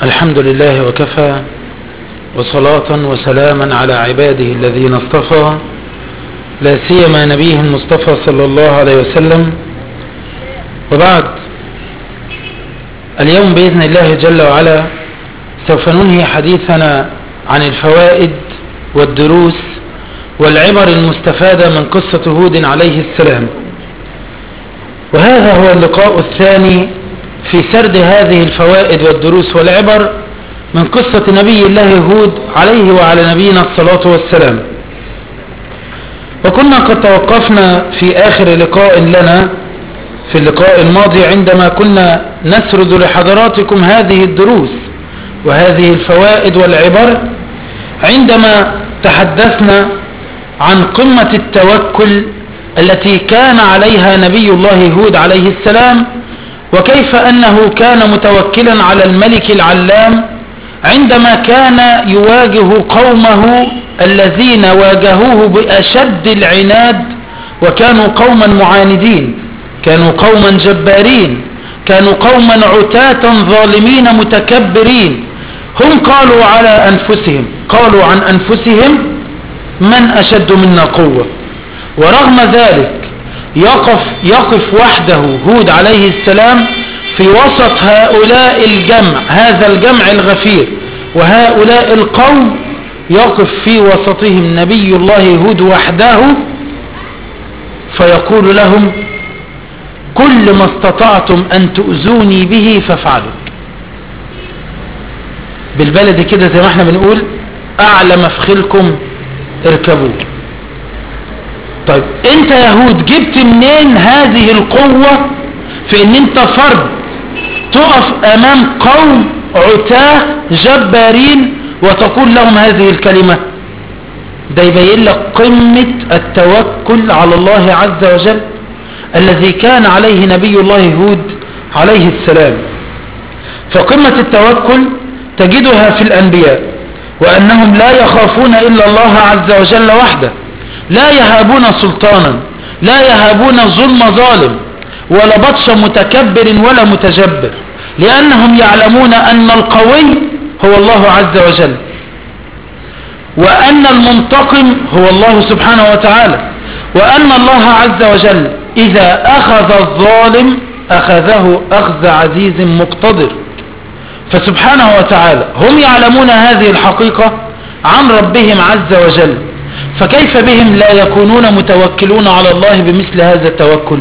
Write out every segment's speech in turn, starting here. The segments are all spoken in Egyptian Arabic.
الحمد لله وكفى وصلاة وسلاما على عباده الذين اصطفى لا سيما نبيه المصطفى صلى الله عليه وسلم وبعد اليوم بإذن الله جل وعلا سوف ننهي حديثنا عن الفوائد والدروس والعبر المستفادة من قصة هود عليه السلام وهذا هو اللقاء الثاني في سرد هذه الفوائد والدروس والعبر من قصة نبي الله هود عليه وعلى نبينا الصلاة والسلام وكنا قد توقفنا في آخر لقاء لنا في اللقاء الماضي عندما كنا نسرد لحضراتكم هذه الدروس وهذه الفوائد والعبر عندما تحدثنا عن قمة التوكل التي كان عليها نبي الله هود عليه السلام وكيف أنه كان متوكلا على الملك العلام عندما كان يواجه قومه الذين واجهوه بأشد العناد وكانوا قوما معاندين كانوا قوما جبارين كانوا قوما عتاة ظالمين متكبرين هم قالوا على أنفسهم قالوا عن أنفسهم من أشد منا قوة ورغم ذلك يقف, يقف وحده هود عليه السلام في وسط هؤلاء الجمع هذا الجمع الغفير وهؤلاء القوم يقف في وسطهم نبي الله هود وحده فيقول لهم كل ما استطعتم أن تؤذوني به فافعلوا بالبلد كده زي ما احنا بنقول أعلى مفخلكم اركبوه طيب انت يا هود جبت منين هذه القوة في ان انت فرد تقف امام قوم عتاه جبارين وتقول لهم هذه الكلمة ده يبين لك قمة التوكل على الله عز وجل الذي كان عليه نبي الله هود عليه السلام فقمة التوكل تجدها في الأنبياء وأنهم لا يخافون إلا الله عز وجل وحده لا يهابون سلطانا لا يهابون ظلم ظالم ولا بطش متكبر ولا متجبر لأنهم يعلمون أن القوي هو الله عز وجل وأن المنتقم هو الله سبحانه وتعالى وأن الله عز وجل إذا أخذ الظالم أخذه أخذ عزيز مقتدر فسبحانه وتعالى هم يعلمون هذه الحقيقة عن ربهم عز وجل فكيف بهم لا يكونون متوكلون على الله بمثل هذا التوكل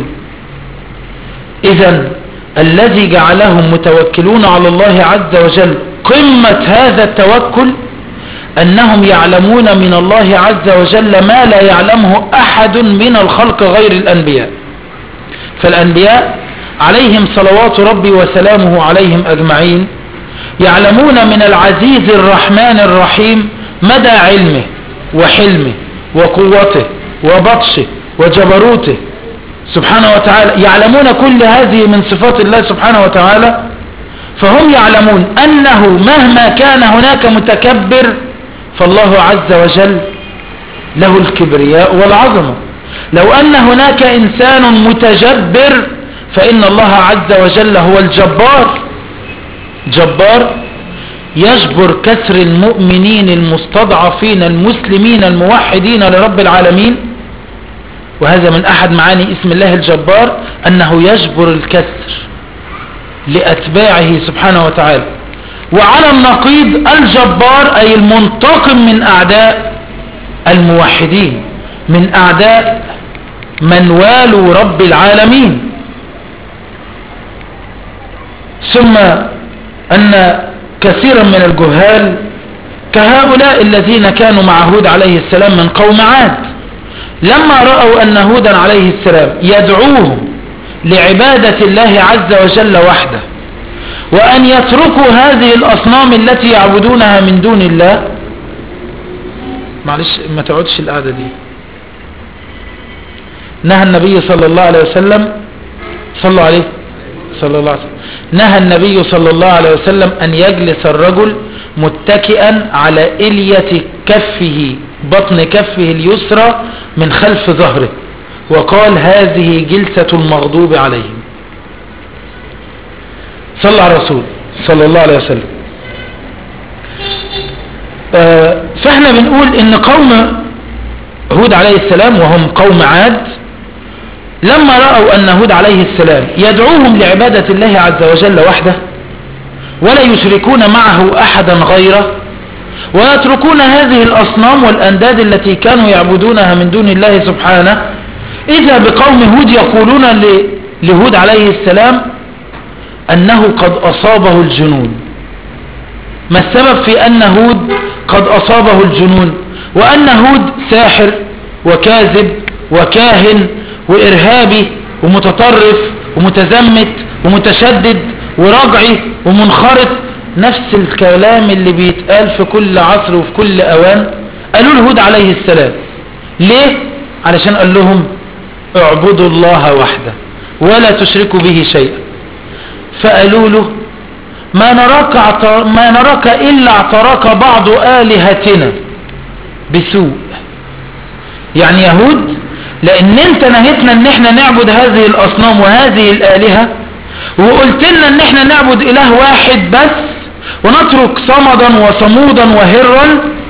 إذا الذي جعلهم متوكلون على الله عز وجل قمة هذا التوكل أنهم يعلمون من الله عز وجل ما لا يعلمه أحد من الخلق غير الأنبياء فالأنبياء عليهم صلوات ربي وسلامه عليهم أجمعين يعلمون من العزيز الرحمن الرحيم مدى علمه وحلمه وقوته وبطشه وجبروته سبحانه وتعالى يعلمون كل هذه من صفات الله سبحانه وتعالى فهم يعلمون أنه مهما كان هناك متكبر فالله عز وجل له الكبرياء والعظمة لو أن هناك إنسان متجبر فإن الله عز وجل هو الجبار جبار يجبر كسر المؤمنين المستضعفين المسلمين الموحدين لرب العالمين وهذا من أحد معاني اسم الله الجبار أنه يجبر الكسر لأتباعه سبحانه وتعالى وعلى النقيض الجبار أي المنتقم من أعداء الموحدين من أعداء من والوا رب العالمين ثم أن كثيرا من الجهال كهؤلاء الذين كانوا مع هود عليه السلام من قوم عاد لما رأوا أن هودا عليه السلام يدعوهم لعبادة الله عز وجل وحده وأن يتركوا هذه الأصنام التي يعبدونها من دون الله معلش ما تقعدش القعدة دي نهى النبي صلى الله عليه وسلم صلى عليه صلى الله عليه وسلم نهى النبي صلى الله عليه وسلم أن يجلس الرجل متكئا على إلية كفه بطن كفه اليسرى من خلف ظهره وقال هذه جلسة المغضوب عليهم صلى على الرسول صلى الله عليه وسلم آه، فاحنا بنقول ان قوم هود عليه السلام وهم قوم عاد لما رأوا أن هود عليه السلام يدعوهم لعبادة الله عز وجل وحده ولا يشركون معه أحدا غيره ويتركون هذه الأصنام والأنداد التي كانوا يعبدونها من دون الله سبحانه إذا بقوم هود يقولون لهود عليه السلام أنه قد أصابه الجنون ما السبب في أن هود قد أصابه الجنون وأن هود ساحر وكاذب وكاهن وإرهابي ومتطرف ومتزمت ومتشدد ورجعي ومنخرط نفس الكلام اللي بيتقال في كل عصر وفي كل أوان قالوا الهود عليه السلام ليه؟ علشان قال لهم اعبدوا الله وحده ولا تشركوا به شيئا فقالوا له ما نراك, ما نراك إلا اعتراك بعض آلهتنا بسوء يعني يهود لان انت نهيتنا ان احنا نعبد هذه الاصنام وهذه الالهة وقلت لنا ان احنا نعبد اله واحد بس ونترك صمدا وصمودا وهرا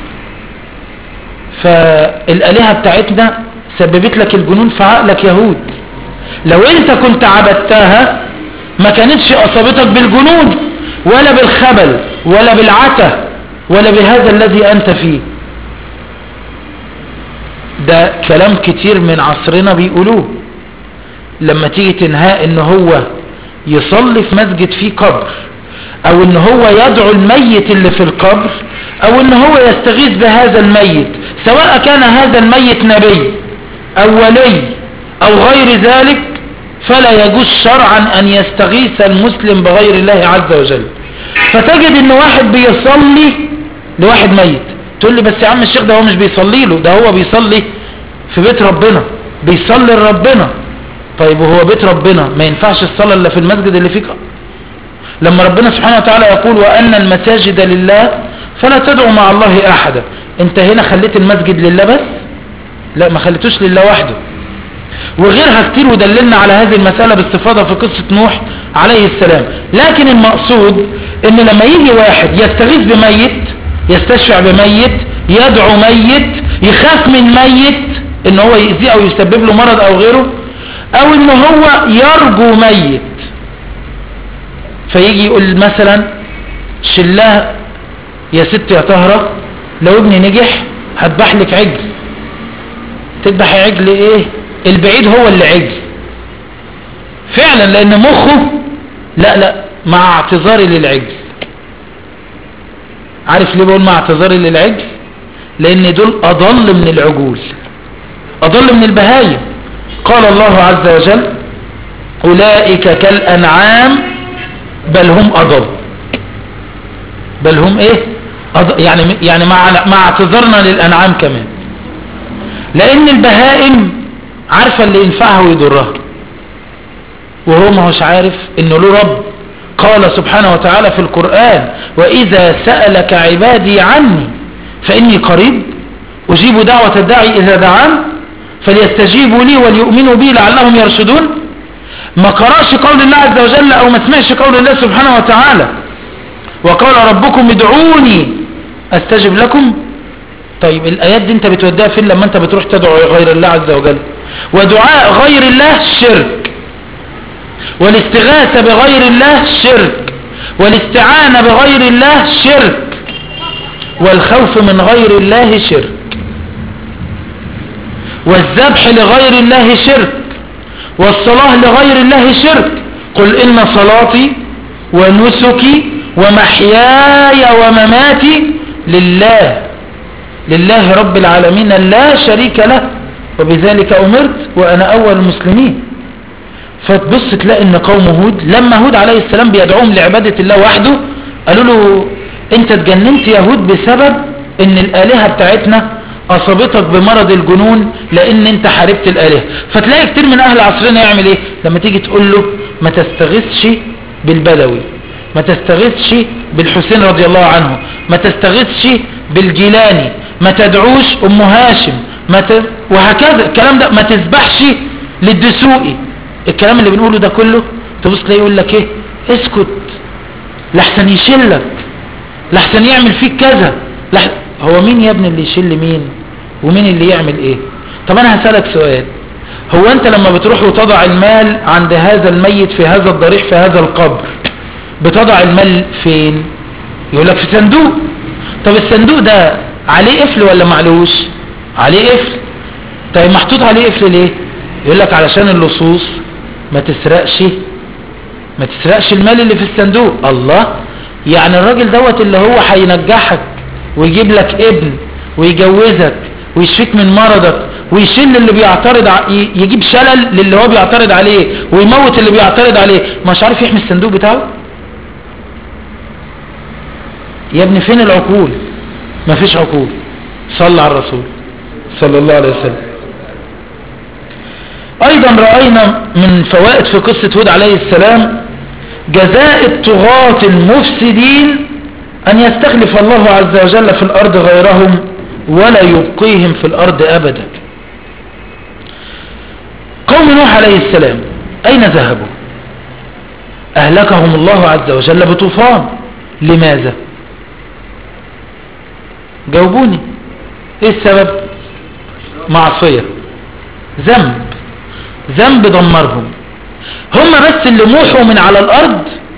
فالالهة بتاعتنا سببت لك الجنون في عقلك يهود لو انت كنت عبدتها ما كانتش اصابتك بالجنون ولا بالخبل ولا بالعته ولا بهذا الذي انت فيه ده كلام كتير من عصرنا بيقولوه لما تيجي تنهاه ان هو يصلي في مسجد فيه قبر او ان هو يدعو الميت اللي في القبر او ان هو يستغيث بهذا الميت سواء كان هذا الميت نبي او ولي او غير ذلك فلا يجوز شرعا ان يستغيث المسلم بغير الله عز وجل فتجد ان واحد بيصلي لواحد ميت تقول لي بس يا عم الشيخ ده هو مش بيصلي له ده هو بيصلي في بيت ربنا بيصلي لربنا طيب وهو بيت ربنا ما ينفعش الصلاة الا في المسجد اللي فيك لما ربنا سبحانه وتعالى يقول وأن المساجد لله فلا تدعو مع الله أحدا انت هنا خليت المسجد لله بس لا ما خليتوش لله وحده وغيرها كتير ودللنا على هذه المسألة باستفاضة في قصة نوح عليه السلام لكن المقصود ان لما يجي واحد يستغيث بميت يستشفع بميت يدعو ميت يخاف من ميت ان هو يأذيه او يسبب له مرض او غيره او ان هو يرجو ميت فيجي يقول مثلا شلاه يا ست يا طهرة لو ابني نجح هذبح لك عجل تذبح عجل ايه البعيد هو اللي عجل فعلا لان مخه لا لا مع اعتذاري للعجل عارف ليه بقول مع اعتذاري للعجل لان دول اضل من العجول اضل من البهايم قال الله عز وجل اولئك كالانعام بل هم اضل بل هم ايه أضل يعني يعني مع مع اعتذارنا للانعام كمان لان البهائم عارفه اللي ينفعها ويضرها وهو ما هوش عارف انه له رب قال سبحانه وتعالى في القرآن وإذا سألك عبادي عني فإني قريب أجيب دعوة الداعي إذا دعان فليستجيبوا لي وليؤمنوا بي لعلهم يرشدون ما قرأش قول الله عز وجل أو ما سمعش قول الله سبحانه وتعالى وقال ربكم ادعوني أستجب لكم طيب الآيات دي انت بتوديها فين لما انت بتروح تدعو غير الله عز وجل ودعاء غير الله شرك والاستغاثة بغير الله شرك والاستعانة بغير الله شرك والخوف من غير الله شرك والذبح لغير الله شرك والصلاة لغير الله شرك قل إن صلاتي ونسكي ومحياي ومماتي لله لله رب العالمين لا شريك له وبذلك أمرت وأنا أول المسلمين فتبص تلاقي ان قوم هود لما هود عليه السلام بيدعوهم لعبادة الله وحده قالوا له انت اتجننت يا هود بسبب ان الالهة بتاعتنا اصابتك بمرض الجنون لان انت حاربت الالهة فتلاقي كتير من اهل عصرنا يعمل ايه لما تيجي تقول له ما تستغثش بالبدوي ما تستغثش بالحسين رضي الله عنه ما تستغثش بالجيلاني ما تدعوش ام هاشم ما ت... وهكذا الكلام ده ما تسبحش للدسوقي الكلام اللي بنقوله ده كله تبص تلاقيه يقول لك ايه اسكت لحسن يشلك لحسن يعمل فيك كذا لح... هو مين يا ابني اللي يشيل مين ومين اللي يعمل ايه طب انا هسألك سؤال هو انت لما بتروح وتضع المال عند هذا الميت في هذا الضريح في هذا القبر بتضع المال فين يقول لك في صندوق طب الصندوق ده عليه قفل ولا معلوش عليه قفل طيب محطوط عليه قفل ليه يقول لك علشان اللصوص ما تسرقش ما تسرقش المال اللي في الصندوق الله يعني الراجل دوت اللي هو هينجحك ويجيب لك ابن ويجوزك ويشفيك من مرضك ويشيل اللي بيعترض ع... يجيب شلل للي هو بيعترض عليه ويموت اللي بيعترض عليه مش عارف يحمي الصندوق بتاعه يا ابني فين العقول ما فيش عقول صلى على الرسول صلى الله عليه وسلم ايضا رأينا من فوائد في قصة هود عليه السلام جزاء الطغاة المفسدين ان يستخلف الله عز وجل في الارض غيرهم ولا يبقيهم في الارض ابدا قوم نوح عليه السلام اين ذهبوا اهلكهم الله عز وجل بطوفان لماذا جاوبوني ايه السبب معصية ذنب ذنب دمرهم هم بس اللي موحوا من على الارض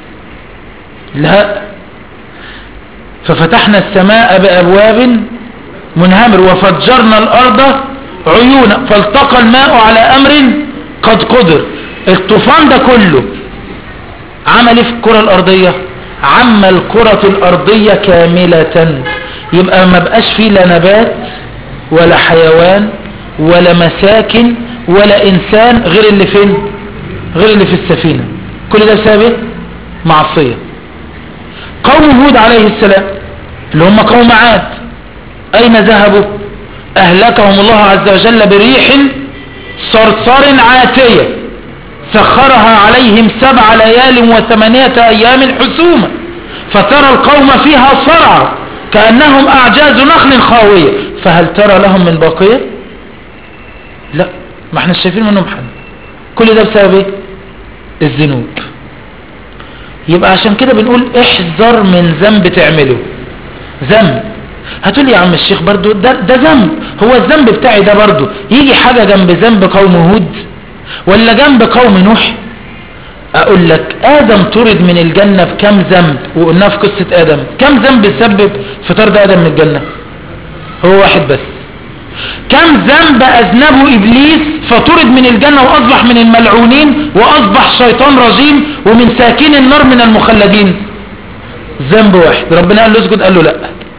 لا ففتحنا السماء بابواب منهمر وفجرنا الارض عيونا فالتقى الماء على امر قد قدر الطوفان ده كله عمل ايه في الكرة الارضية عم الكرة الارضية كاملة يبقى ما بقاش فيه لا نبات ولا حيوان ولا مساكن ولا انسان غير اللي فين غير اللي في السفينة كل ده بسبب ايه معصية قوم هود عليه السلام اللي هم قوم عاد اين ذهبوا اهلكهم الله عز وجل بريح صرصر عاتية سخرها عليهم سبع ليال وثمانية ايام حسوما فترى القوم فيها صرعى كأنهم أعجاز نخل خاوية فهل ترى لهم من باقية لا ما احنا شايفين منهم حد كل ده بسبب ايه الذنوب يبقى عشان كده بنقول احذر من ذنب تعمله ذنب هتقول يا عم الشيخ برضو ده, ده ذنب هو الذنب بتاعي ده برضو يجي حاجة جنب ذنب قوم هود ولا جنب قوم نوح اقول لك ادم طرد من الجنة بكم ذنب وقلناها في قصة ادم كم ذنب سبب في طرد ادم من الجنة هو واحد بس كم ذنب اذنبه ابليس فطرد من الجنة واصبح من الملعونين واصبح شيطان رجيم ومن ساكين النار من المخلدين ذنب واحد ربنا قال له اسجد قال له لا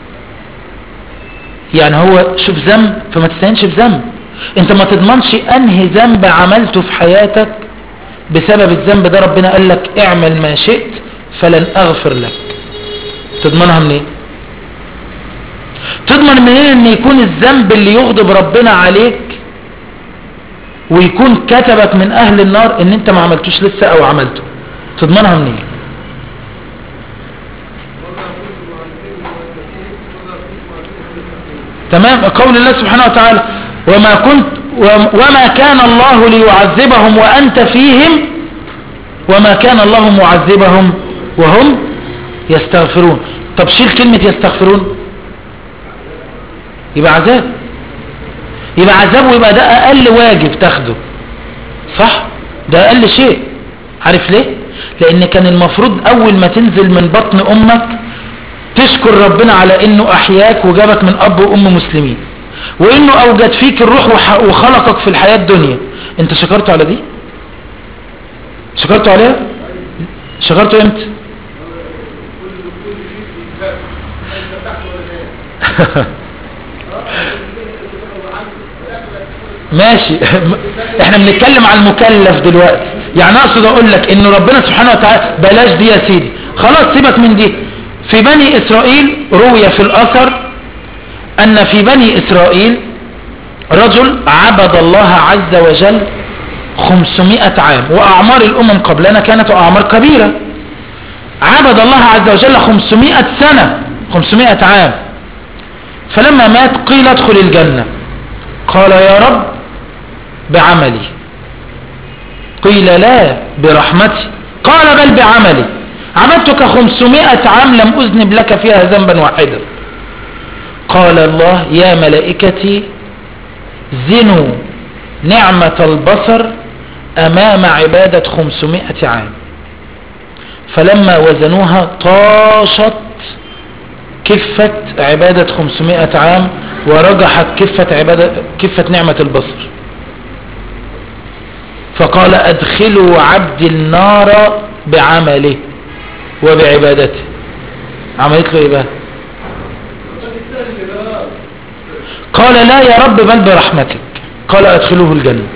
يعني هو شوف ذنب فما تستهينش بذنب انت ما تضمنش انهي ذنب عملته في حياتك بسبب الذنب ده ربنا قال لك اعمل ما شئت فلن اغفر لك تضمنها منين تضمن منين ان يكون الذنب اللي يغضب ربنا عليك ويكون كتبك من اهل النار ان انت ما عملتوش لسه او عملته تضمنها منين تمام قول الله سبحانه وتعالى وما كنت وما كان الله ليعذبهم وأنت فيهم وما كان الله معذبهم وهم يستغفرون طب شيل كلمة يستغفرون يبقى عذاب يبقى عذاب ويبقى ده أقل واجب تاخده صح ده أقل شيء عارف ليه لأن كان المفروض أول ما تنزل من بطن أمك تشكر ربنا على أنه أحياك وجابك من أب وأم مسلمين وانه اوجد فيك الروح وخلقك في الحياة الدنيا انت شكرته على دي شكرته عليها شكرته امتى ماشي احنا بنتكلم على المكلف دلوقتي يعني اقصد اقول لك ان ربنا سبحانه وتعالى بلاش دي يا سيدي خلاص سيبك من دي في بني اسرائيل روي في الاثر أن في بني إسرائيل رجل عبد الله عز وجل خمسمائة عام وأعمار الأمم قبلنا كانت أعمار كبيرة عبد الله عز وجل خمسمائة سنة خمسمائة عام فلما مات قيل ادخل الجنة قال يا رب بعملي قيل لا برحمتي قال بل بعملي عبدتك خمسمائة عام لم أذنب لك فيها ذنبا واحدا قال الله يا ملائكتي زنوا نعمة البصر أمام عبادة خمسمائة عام فلما وزنوها طاشت كفة عبادة خمسمائة عام ورجحت كفة, عبادة كفة نعمة البصر فقال أدخلوا عبد النار بعمله وبعبادته عملت له ايه بقى قال لا يا رب بل برحمتك قال ادخلوه الجنة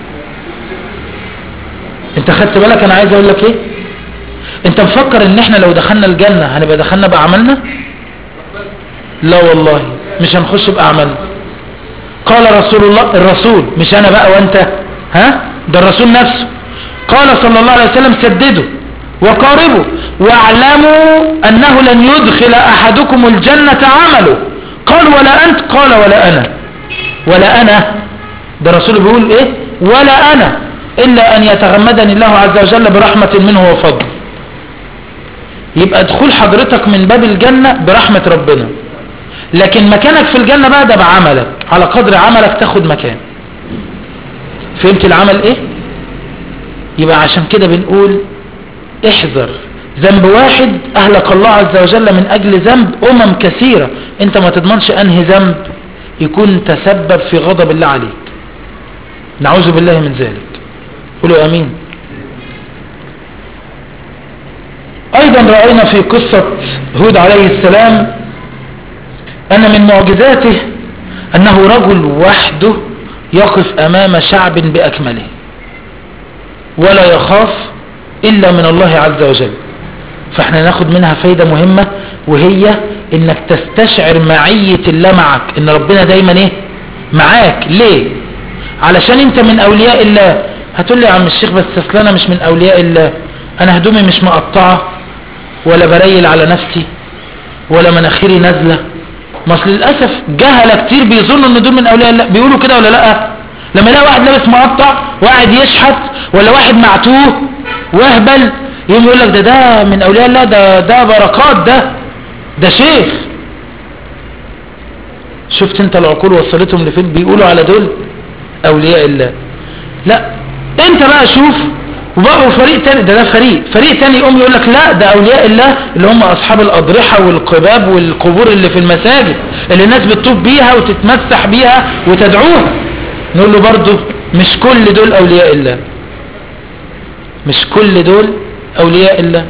انت خدت بالك انا عايز اقول لك ايه انت مفكر ان احنا لو دخلنا الجنة هنبقى دخلنا باعمالنا لا والله مش هنخش باعمالنا قال رسول الله الرسول مش انا بقى وانت ها ده الرسول نفسه قال صلى الله عليه وسلم سددوا وقاربوا واعلموا انه لن يدخل احدكم الجنة عمله قال ولا انت قال ولا انا ولا انا ده الرسول بيقول ايه ولا انا الا ان يتغمدني الله عز وجل برحمة منه وفضل يبقى دخول حضرتك من باب الجنة برحمة ربنا لكن مكانك في الجنة بقى ده بعملك على قدر عملك تاخد مكان فهمت العمل ايه يبقى عشان كده بنقول احذر ذنب واحد اهلك الله عز وجل من اجل ذنب امم كثيرة انت ما تضمنش انهي ذنب يكون تسبب في غضب الله عليك نعوذ بالله من ذلك قولوا امين ايضا رأينا في قصة هود عليه السلام ان من معجزاته انه رجل وحده يقف امام شعب باكمله ولا يخاف الا من الله عز وجل فاحنا ناخد منها فايدة مهمة وهي انك تستشعر معية الله معك ان ربنا دايما ايه معاك ليه علشان انت من اولياء الله هتقول لي يا عم الشيخ بس اصل انا مش من اولياء الله انا هدومي مش مقطعة ولا بريل على نفسي ولا مناخيري نازلة ما اصل للاسف جهله كتير بيظنوا ان دول من اولياء الله بيقولوا كده ولا لا لما يلاقي واحد لابس مقطع وقاعد يشحت ولا واحد معتوه واهبل يقوم يقول لك ده ده من اولياء الله ده ده بركات ده ده شيخ شفت انت العقول وصلتهم لفين بيقولوا على دول اولياء الله لا انت بقى شوف وبقوا فريق تاني ده ده فريق فريق تاني يقوم يقول لك لا ده اولياء الله اللي هم اصحاب الاضرحة والقباب والقبور اللي في المساجد اللي الناس بتطوف بيها وتتمسح بيها وتدعوها نقول له برضو مش كل دول اولياء الله مش كل دول اولياء الله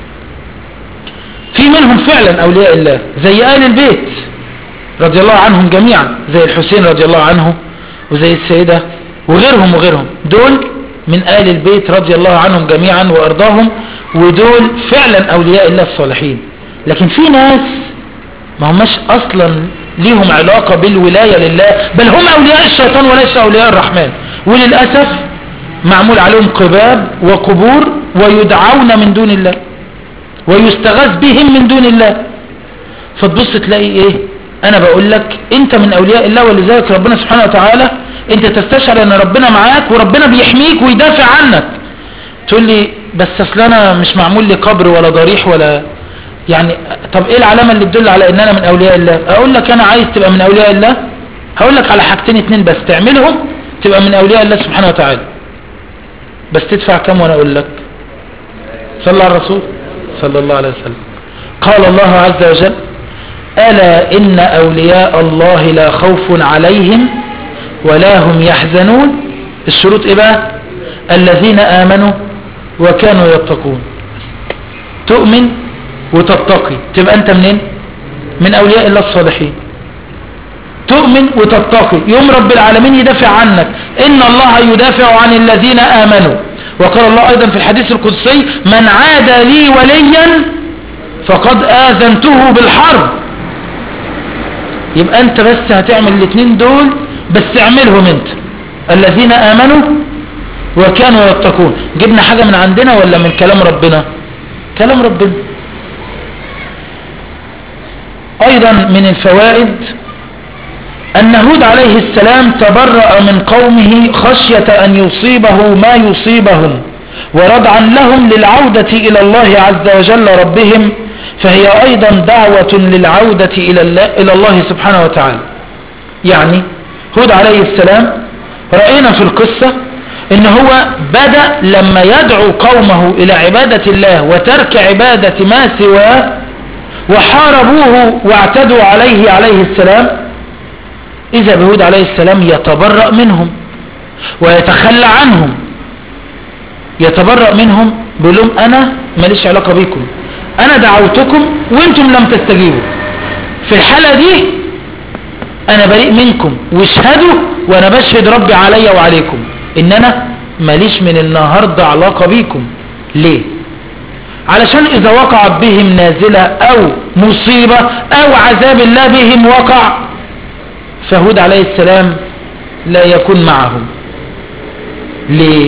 في منهم فعلا اولياء الله زي آل البيت رضي الله عنهم جميعا زي الحسين رضي الله عنه وزي السيدة وغيرهم وغيرهم دول من آل البيت رضي الله عنهم جميعا وأرضاهم ودول فعلا أولياء الله الصالحين لكن في ناس ما هماش أصلا ليهم علاقة بالولاية لله بل هم أولياء الشيطان وليس أولياء الرحمن وللأسف معمول عليهم قباب وقبور ويدعون من دون الله ويستغاث بهم من دون الله فتبص تلاقي ايه انا بقول لك انت من اولياء الله ولذلك ربنا سبحانه وتعالى انت تستشعر ان ربنا معاك وربنا بيحميك ويدافع عنك تقول لي بس اصل انا مش معمول لي قبر ولا ضريح ولا يعني طب ايه العلامة اللي تدل على ان انا من اولياء الله اقول لك انا عايز تبقى من اولياء الله هقول لك على حاجتين اتنين بس تعملهم تبقى من اولياء الله سبحانه وتعالى بس تدفع كم وانا اقول لك صلى على الرسول صلى الله عليه وسلم قال الله عز وجل ألا إن أولياء الله لا خوف عليهم ولا هم يحزنون الشروط إيه بقى الذين آمنوا وكانوا يتقون تؤمن وتتقي تبقى أنت منين من أولياء الله الصالحين تؤمن وتتقي يوم رب العالمين يدافع عنك إن الله يدافع عن الذين آمنوا وقال الله أيضا في الحديث القدسي من عاد لي وليا فقد آذنته بالحرب يبقى أنت بس هتعمل الاثنين دول بس اعملهم أنت الذين آمنوا وكانوا يتقون جبنا حاجة من عندنا ولا من كلام ربنا كلام ربنا أيضا من الفوائد أن هود عليه السلام تبرأ من قومه خشية أن يصيبه ما يصيبهم وردعا لهم للعودة إلى الله عز وجل ربهم فهي أيضا دعوة للعودة إلى الله, إلى الله سبحانه وتعالى يعني هود عليه السلام رأينا في القصة ان هو بدأ لما يدعو قومه الى عبادة الله وترك عبادة ما سواه وحاربوه واعتدوا عليه عليه السلام اذا بهود عليه السلام يتبرأ منهم ويتخلى عنهم يتبرأ منهم بيقول لهم انا ماليش علاقة بيكم انا دعوتكم وانتم لم تستجيبوا في الحالة دي انا بريء منكم واشهدوا وانا بشهد ربي علي وعليكم ان انا ماليش من النهاردة علاقة بيكم ليه علشان اذا وقعت بهم نازلة او مصيبة او عذاب الله بهم وقع فهود عليه السلام لا يكون معهم ليه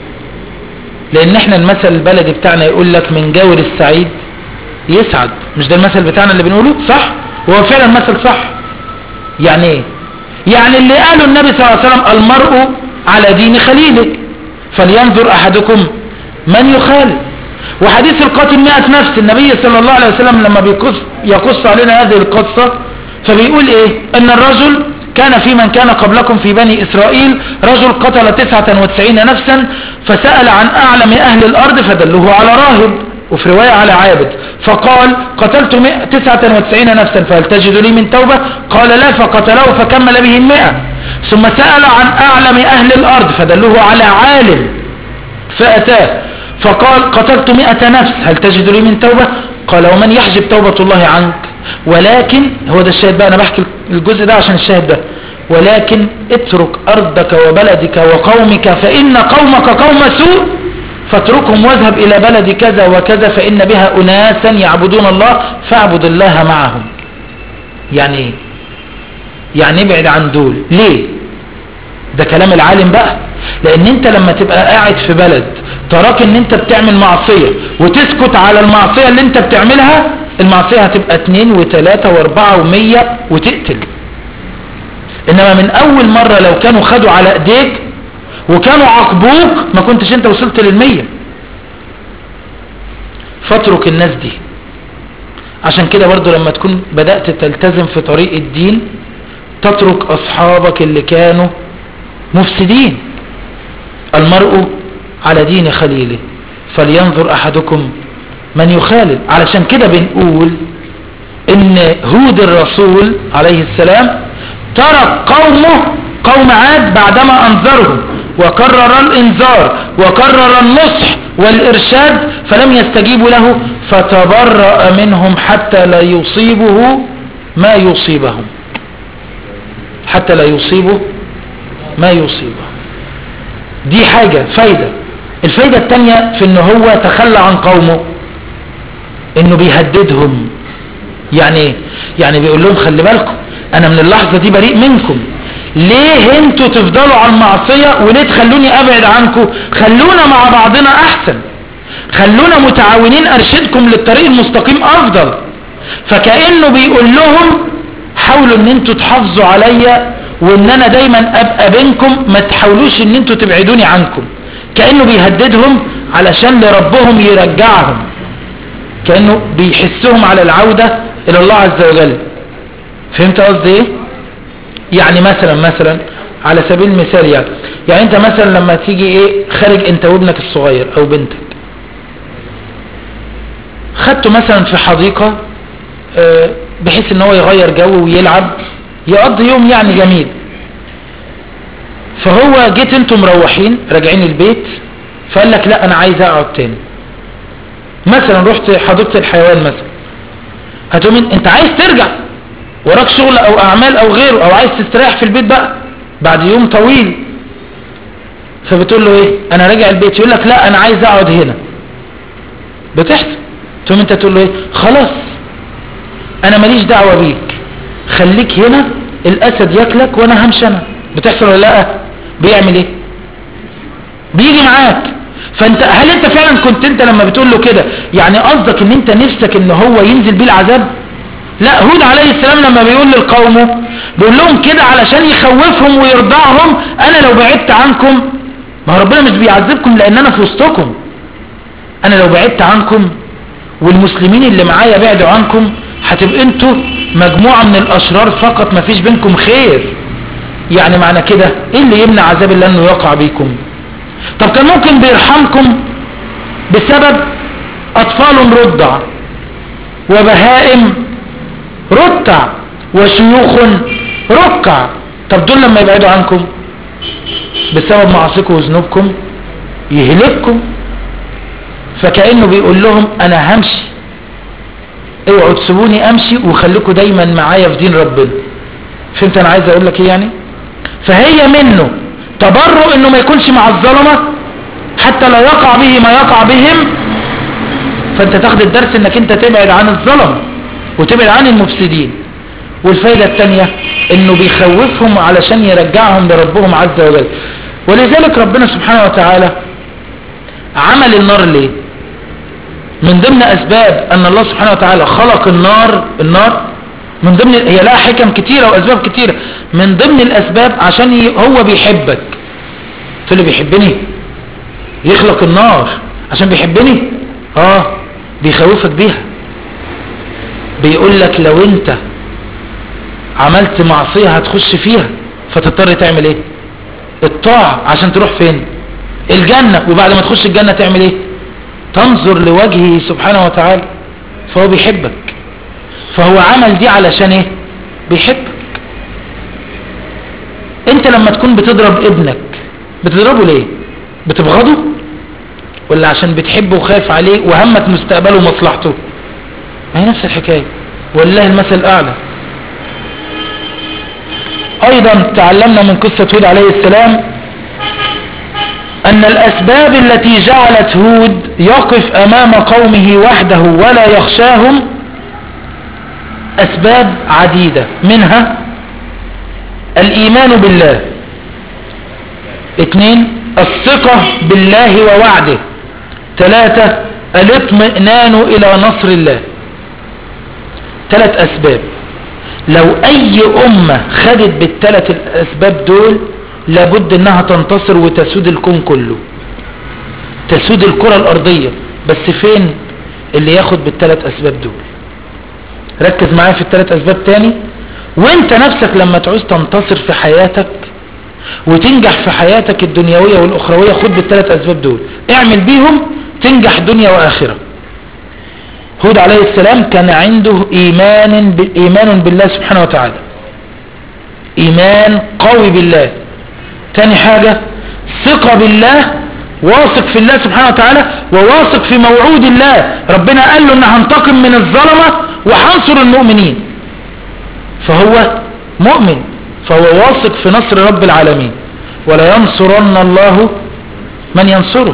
لان احنا المثل البلدي بتاعنا يقول لك من جاور السعيد يسعد مش ده المثل بتاعنا اللي بنقوله صح هو فعلا مثل صح يعني ايه يعني اللي قاله النبي صلى الله عليه وسلم المرء على دين خليله فلينظر احدكم من يخالف وحديث القاتل مئة نفس النبي صلى الله عليه وسلم لما بيقص يقص علينا هذه القصة فبيقول ايه ان الرجل كان في من كان قبلكم في بني إسرائيل رجل قتل تسعة وتسعين نفسا فسأل عن أعلم أهل الأرض فدلوه على راهب وفي رواية على عابد فقال قتلت تسعة وتسعين نفسا فهل تجد لي من توبة قال لا فقتله فكمل به المئة ثم سأل عن أعلم أهل الأرض فدلوه على عالم فأتاه فقال قتلت مئة نفس هل تجد لي من توبة قال ومن يحجب توبة الله عنك ولكن هو ده الشاهد بقى أنا بحكي الجزء ده عشان الشاهد ده ولكن اترك أرضك وبلدك وقومك فإن قومك قوم سوء فاتركهم واذهب إلى بلد كذا وكذا فإن بها أناسا يعبدون الله فاعبد الله معهم يعني ايه يعني ابعد عن دول ليه ده كلام العالم بقى لان انت لما تبقى قاعد في بلد تراك ان انت بتعمل معصية وتسكت على المعصية اللي انت بتعملها المعصية هتبقى اتنين وتلاتة واربعة ومية وتقتل انما من اول مرة لو كانوا خدوا على ايديك وكانوا عاقبوك ما كنتش انت وصلت للمية فاترك الناس دي عشان كده برضو لما تكون بدأت تلتزم في طريق الدين تترك اصحابك اللي كانوا مفسدين المرء على دين خليله فلينظر احدكم من يخالل علشان كده بنقول ان هود الرسول عليه السلام ترك قومه قوم عاد بعدما انذرهم وكرر الانذار وكرر النصح والارشاد فلم يستجيبوا له فتبرأ منهم حتى لا يصيبه ما يصيبهم حتى لا يصيبه ما يصيبه دي حاجة فايدة الفايدة التانية في ان هو تخلى عن قومه انه بيهددهم يعني يعني بيقول لهم خلي بالكم انا من اللحظة دي بريء منكم ليه انتوا تفضلوا على المعصية وليه تخلوني ابعد عنكم خلونا مع بعضنا احسن خلونا متعاونين ارشدكم للطريق المستقيم افضل فكأنه بيقول لهم حاولوا ان انتوا تحافظوا عليا وان انا دايما ابقى بينكم ما تحاولوش ان انتوا تبعدوني عنكم كأنه بيهددهم علشان لربهم يرجعهم كأنه بيحسهم على العودة الى الله عز وجل فهمت قصدي ايه يعني مثلا مثلا على سبيل المثال يعني يعني انت مثلا لما تيجي ايه خارج انت وابنك الصغير او بنتك خدته مثلا في حديقة اه بحيث ان هو يغير جو ويلعب يقضي يوم يعني جميل فهو جيت انتم مروحين راجعين البيت فقال لك لا انا عايز اقعد تاني مثلا رحت حديقة الحيوان مثلا هتقوم انت عايز ترجع وراك شغل او اعمال او غيره او عايز تستريح في البيت بقى بعد يوم طويل فبتقول له ايه انا راجع البيت يقول لك لا انا عايز اقعد هنا بتحصل تقوم انت تقول له ايه خلاص انا ماليش دعوة بيك خليك هنا الاسد ياكلك وانا همشي انا بتحصل ولا لا بيعمل ايه بيجي معاك فانت هل انت فعلا كنت انت لما بتقول له كده يعني قصدك ان انت نفسك ان هو ينزل بيه العذاب لا هود عليه السلام لما بيقول للقوم بيقول لهم كده علشان يخوفهم ويرضعهم انا لو بعدت عنكم ما هو ربنا مش بيعذبكم لان انا في وسطكم انا لو بعدت عنكم والمسلمين اللي معايا بعدوا عنكم هتبقى انتوا مجموعة من الاشرار فقط ما فيش بينكم خير يعني معنى كده ايه اللي يمنع عذاب الله انه يقع بيكم طب كان ممكن بيرحمكم بسبب اطفال رضع وبهائم رتع وشيوخ ركع طب دول لما يبعدوا عنكم بسبب معاصيكم وذنوبكم يهلككم فكأنه بيقول لهم انا همشي اوعوا تسيبوني امشي وخليكم دايما معايا في دين ربنا فهمت انا عايز اقول لك ايه يعني فهي منه تبرؤ انه ما يكونش مع الظلمة حتى لا يقع به ما يقع بهم فانت تاخد الدرس انك انت تبعد عن الظلم وتبعد عن المفسدين والفايدة الثانية انه بيخوفهم علشان يرجعهم لربهم عز وجل ولذلك ربنا سبحانه وتعالى عمل النار ليه من ضمن اسباب ان الله سبحانه وتعالى خلق النار النار من ضمن هي لها حكم كتيرة واسباب كتيرة من ضمن الاسباب عشان ي- هو بيحبك تقول لي بيحبني يخلق النار عشان بيحبني اه بيخوفك بيها بيقول لك لو انت عملت معصية هتخش فيها فتضطر تعمل ايه الطاعة عشان تروح فين الجنة وبعد ما تخش الجنة تعمل ايه تنظر لوجهه سبحانه وتعالى فهو بيحبك فهو عمل دي علشان ايه بيحبك انت لما تكون بتضرب ابنك بتضربه ليه بتبغضه ولا عشان بتحبه وخايف عليه وهمك مستقبله ومصلحته ما هي نفس الحكاية والله المثل الاعلى ايضا تعلمنا من قصة هود عليه السلام ان الاسباب التي جعلت هود يقف امام قومه وحده ولا يخشاهم اسباب عديدة منها الايمان بالله اثنين الثقة بالله ووعده ثلاثة الاطمئنان الى نصر الله ثلاث اسباب لو اي امة خدت بالثلاث الاسباب دول لابد انها تنتصر وتسود الكون كله تسود الكرة الارضية بس فين اللي ياخد بالثلاث اسباب دول ركز معايا في الثلاث اسباب تاني وانت نفسك لما تعوز تنتصر في حياتك وتنجح في حياتك الدنيوية والاخروية خد بالثلاث اسباب دول اعمل بيهم تنجح دنيا واخرة هود عليه السلام كان عنده ايمان ب... ايمان بالله سبحانه وتعالى ايمان قوي بالله تاني حاجة ثقة بالله واثق في الله سبحانه وتعالى وواثق في موعود الله ربنا قال له ان هنتقم من الظلمة وهنصر المؤمنين فهو مؤمن فهو واثق في نصر رب العالمين ولا ينصرن الله من ينصره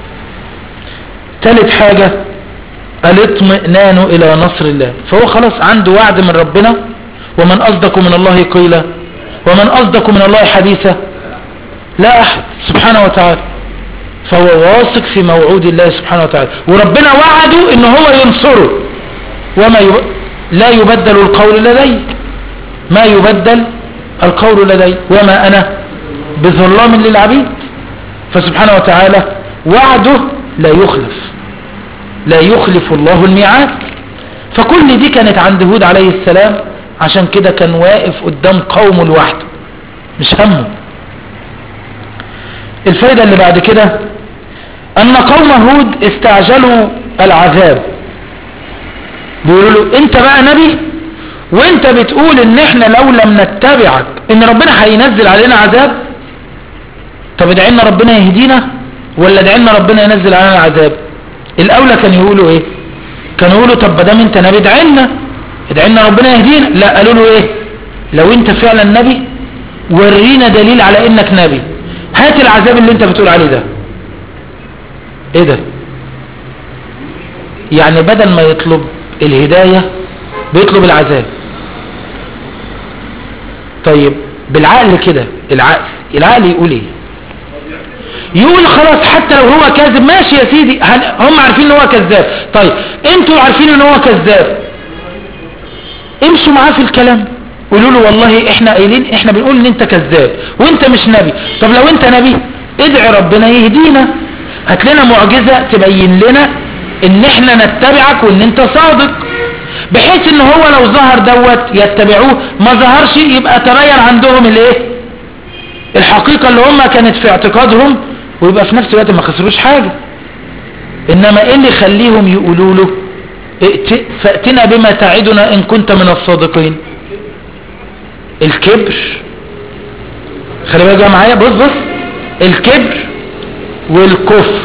ثالث حاجة الاطمئنان الى نصر الله فهو خلاص عنده وعد من ربنا ومن اصدق من الله قيلا ومن اصدق من الله حديثا لا احد سبحانه وتعالى فهو واثق في موعود الله سبحانه وتعالى وربنا وعده ان هو ينصره وما يب... لا يبدل القول لدي ما يبدل القول لدي وما انا بظلام للعبيد فسبحانه وتعالى وعده لا يخلف لا يخلف الله الميعاد فكل دي كانت عند هود عليه السلام عشان كده كان واقف قدام قومه لوحده مش همه الفايدة اللي بعد كده ان قوم هود استعجلوا العذاب بيقولوا له انت بقى نبي وانت بتقول ان احنا لو لم نتبعك ان ربنا هينزل علينا عذاب طب ادعي لنا ربنا يهدينا ولا ادعي لنا ربنا ينزل علينا العذاب الاولى كان يقولوا ايه كانوا يقولوا طب ما دام انت نبي ادعي لنا ادعي لنا ربنا يهدينا لا قالوا له ايه لو انت فعلا نبي ورينا دليل على انك نبي هات العذاب اللي انت بتقول عليه ده ايه ده يعني بدل ما يطلب الهداية بيطلب العذاب طيب بالعقل كده العقل العقل يقول ايه يقول خلاص حتى لو هو كاذب ماشي يا سيدي هن- هم عارفين ان هو كذاب طيب انتوا عارفين ان هو كذاب امشوا معاه في الكلام قولوا له والله احنا قايلين احنا بنقول ان انت كذاب وانت مش نبي طب لو انت نبي ادعي ربنا يهدينا هات لنا معجزة تبين لنا ان احنا نتبعك وان انت صادق بحيث ان هو لو ظهر دوت يتبعوه ما ظهرش يبقى تبين عندهم الايه الحقيقة اللي هم كانت في اعتقادهم ويبقى في نفس الوقت ما خسروش حاجة انما ايه اللي يخليهم يقولوا له ائت- فأتنا بما تعدنا ان كنت من الصادقين الكبر خلي بالك بقى معايا بص بص الكبر والكفر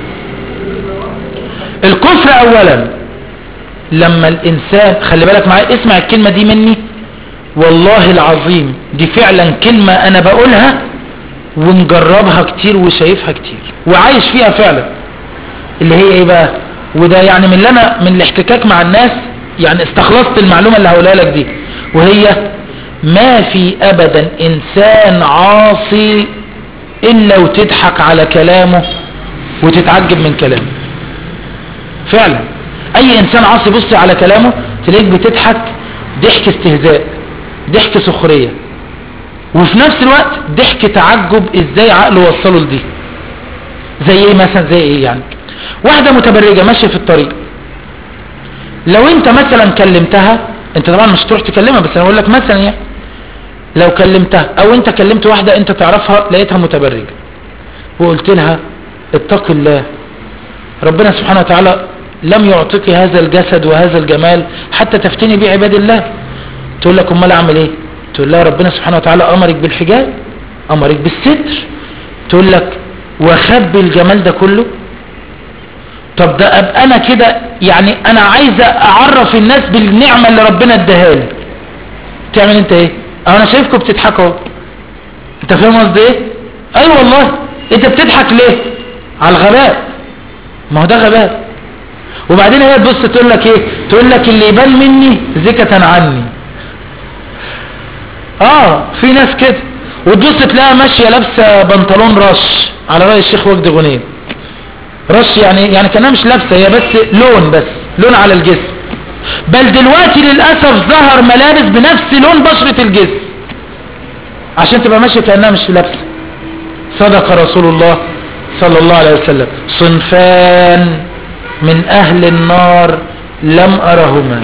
الكفر اولا لما الانسان خلي بالك معايا اسمع الكلمة دي مني والله العظيم دي فعلا كلمة انا بقولها ومجربها كتير وشايفها كتير وعايش فيها فعلا اللي هي ايه بقى وده يعني من اللي انا من الاحتكاك مع الناس يعني استخلصت المعلومة اللي هقولها لك دي وهي ما في ابدا انسان عاصي الا وتضحك على كلامه وتتعجب من كلامه فعلا اي انسان عاصي بص على كلامه تلاقيك بتضحك ضحك استهزاء ضحك سخرية وفي نفس الوقت ضحك تعجب ازاي عقله وصله لدي زي ايه مثلا زي ايه يعني واحدة متبرجة ماشية في الطريق لو انت مثلا كلمتها انت طبعا مش تروح تكلمها بس انا اقول لك مثلا يعني لو كلمتها او انت كلمت واحدة انت تعرفها لقيتها متبرجة وقلت لها اتق الله ربنا سبحانه وتعالى لم يعطيك هذا الجسد وهذا الجمال حتى تفتني بيه عباد الله تقول لك امال اعمل ايه تقول لها ربنا سبحانه وتعالى امرك بالحجاب امرك بالستر تقول لك وخبي الجمال ده كله طب ده ابقى انا كده يعني انا عايزه اعرف الناس بالنعمه اللي ربنا اداها لي تعمل انت ايه اه انا شايفكم بتضحكوا اهو انت فاهم قصدي ايه اي أيوة والله انت بتضحك ليه على الغباء ما هو ده غباء وبعدين هي تبص تقول لك ايه تقول لك اللي يبان مني زكة عني اه في ناس كده وتبص تلاقيها ماشيه لابسه بنطلون رش على راي الشيخ وجد غنيم رش يعني يعني كانها مش لابسه هي بس لون بس لون على الجسم بل دلوقتي للاسف ظهر ملابس بنفس لون بشره الجسم عشان تبقى ماشيه كانها مش لابسه صدق رسول الله صلى الله عليه وسلم صنفان من اهل النار لم ارهما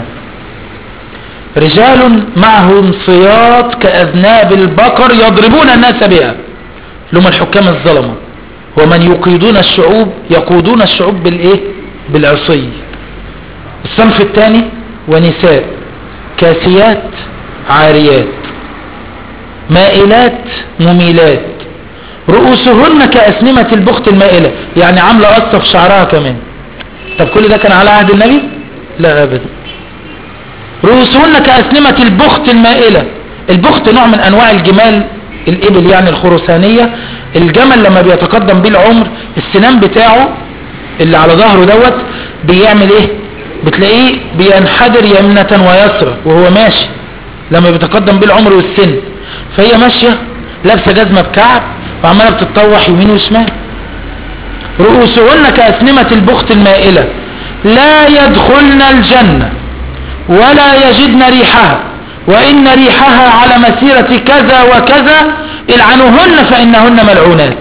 رجال معهم صياط كأذناب البقر يضربون الناس بها لهم الحكام الظلمة ومن يقيدون الشعوب يقودون الشعوب بالايه بالعصي الصنف الثاني ونساء كاسيات عاريات مائلات مميلات رؤوسهن كأسنمة البخت المائلة يعني عاملة قصة في شعرها كمان طب كل ده كان على عهد النبي لا أبدا رؤوسهن كأسنمة البخت المائلة البخت نوع من أنواع الجمال الإبل يعني الخرسانية الجمل لما بيتقدم بيه العمر السنان بتاعه اللي على ظهره دوت بيعمل ايه بتلاقيه بينحدر يمنة ويسرى وهو ماشي لما بيتقدم بيه العمر والسن فهي ماشية لابسة جزمة بكعب وعمالة بتتطوح يمين وشمال رؤوسهن كأسنمة البخت المائلة لا يدخلن الجنة ولا يجدن ريحها وإن ريحها على مسيرة كذا وكذا العنوهن فإنهن ملعونات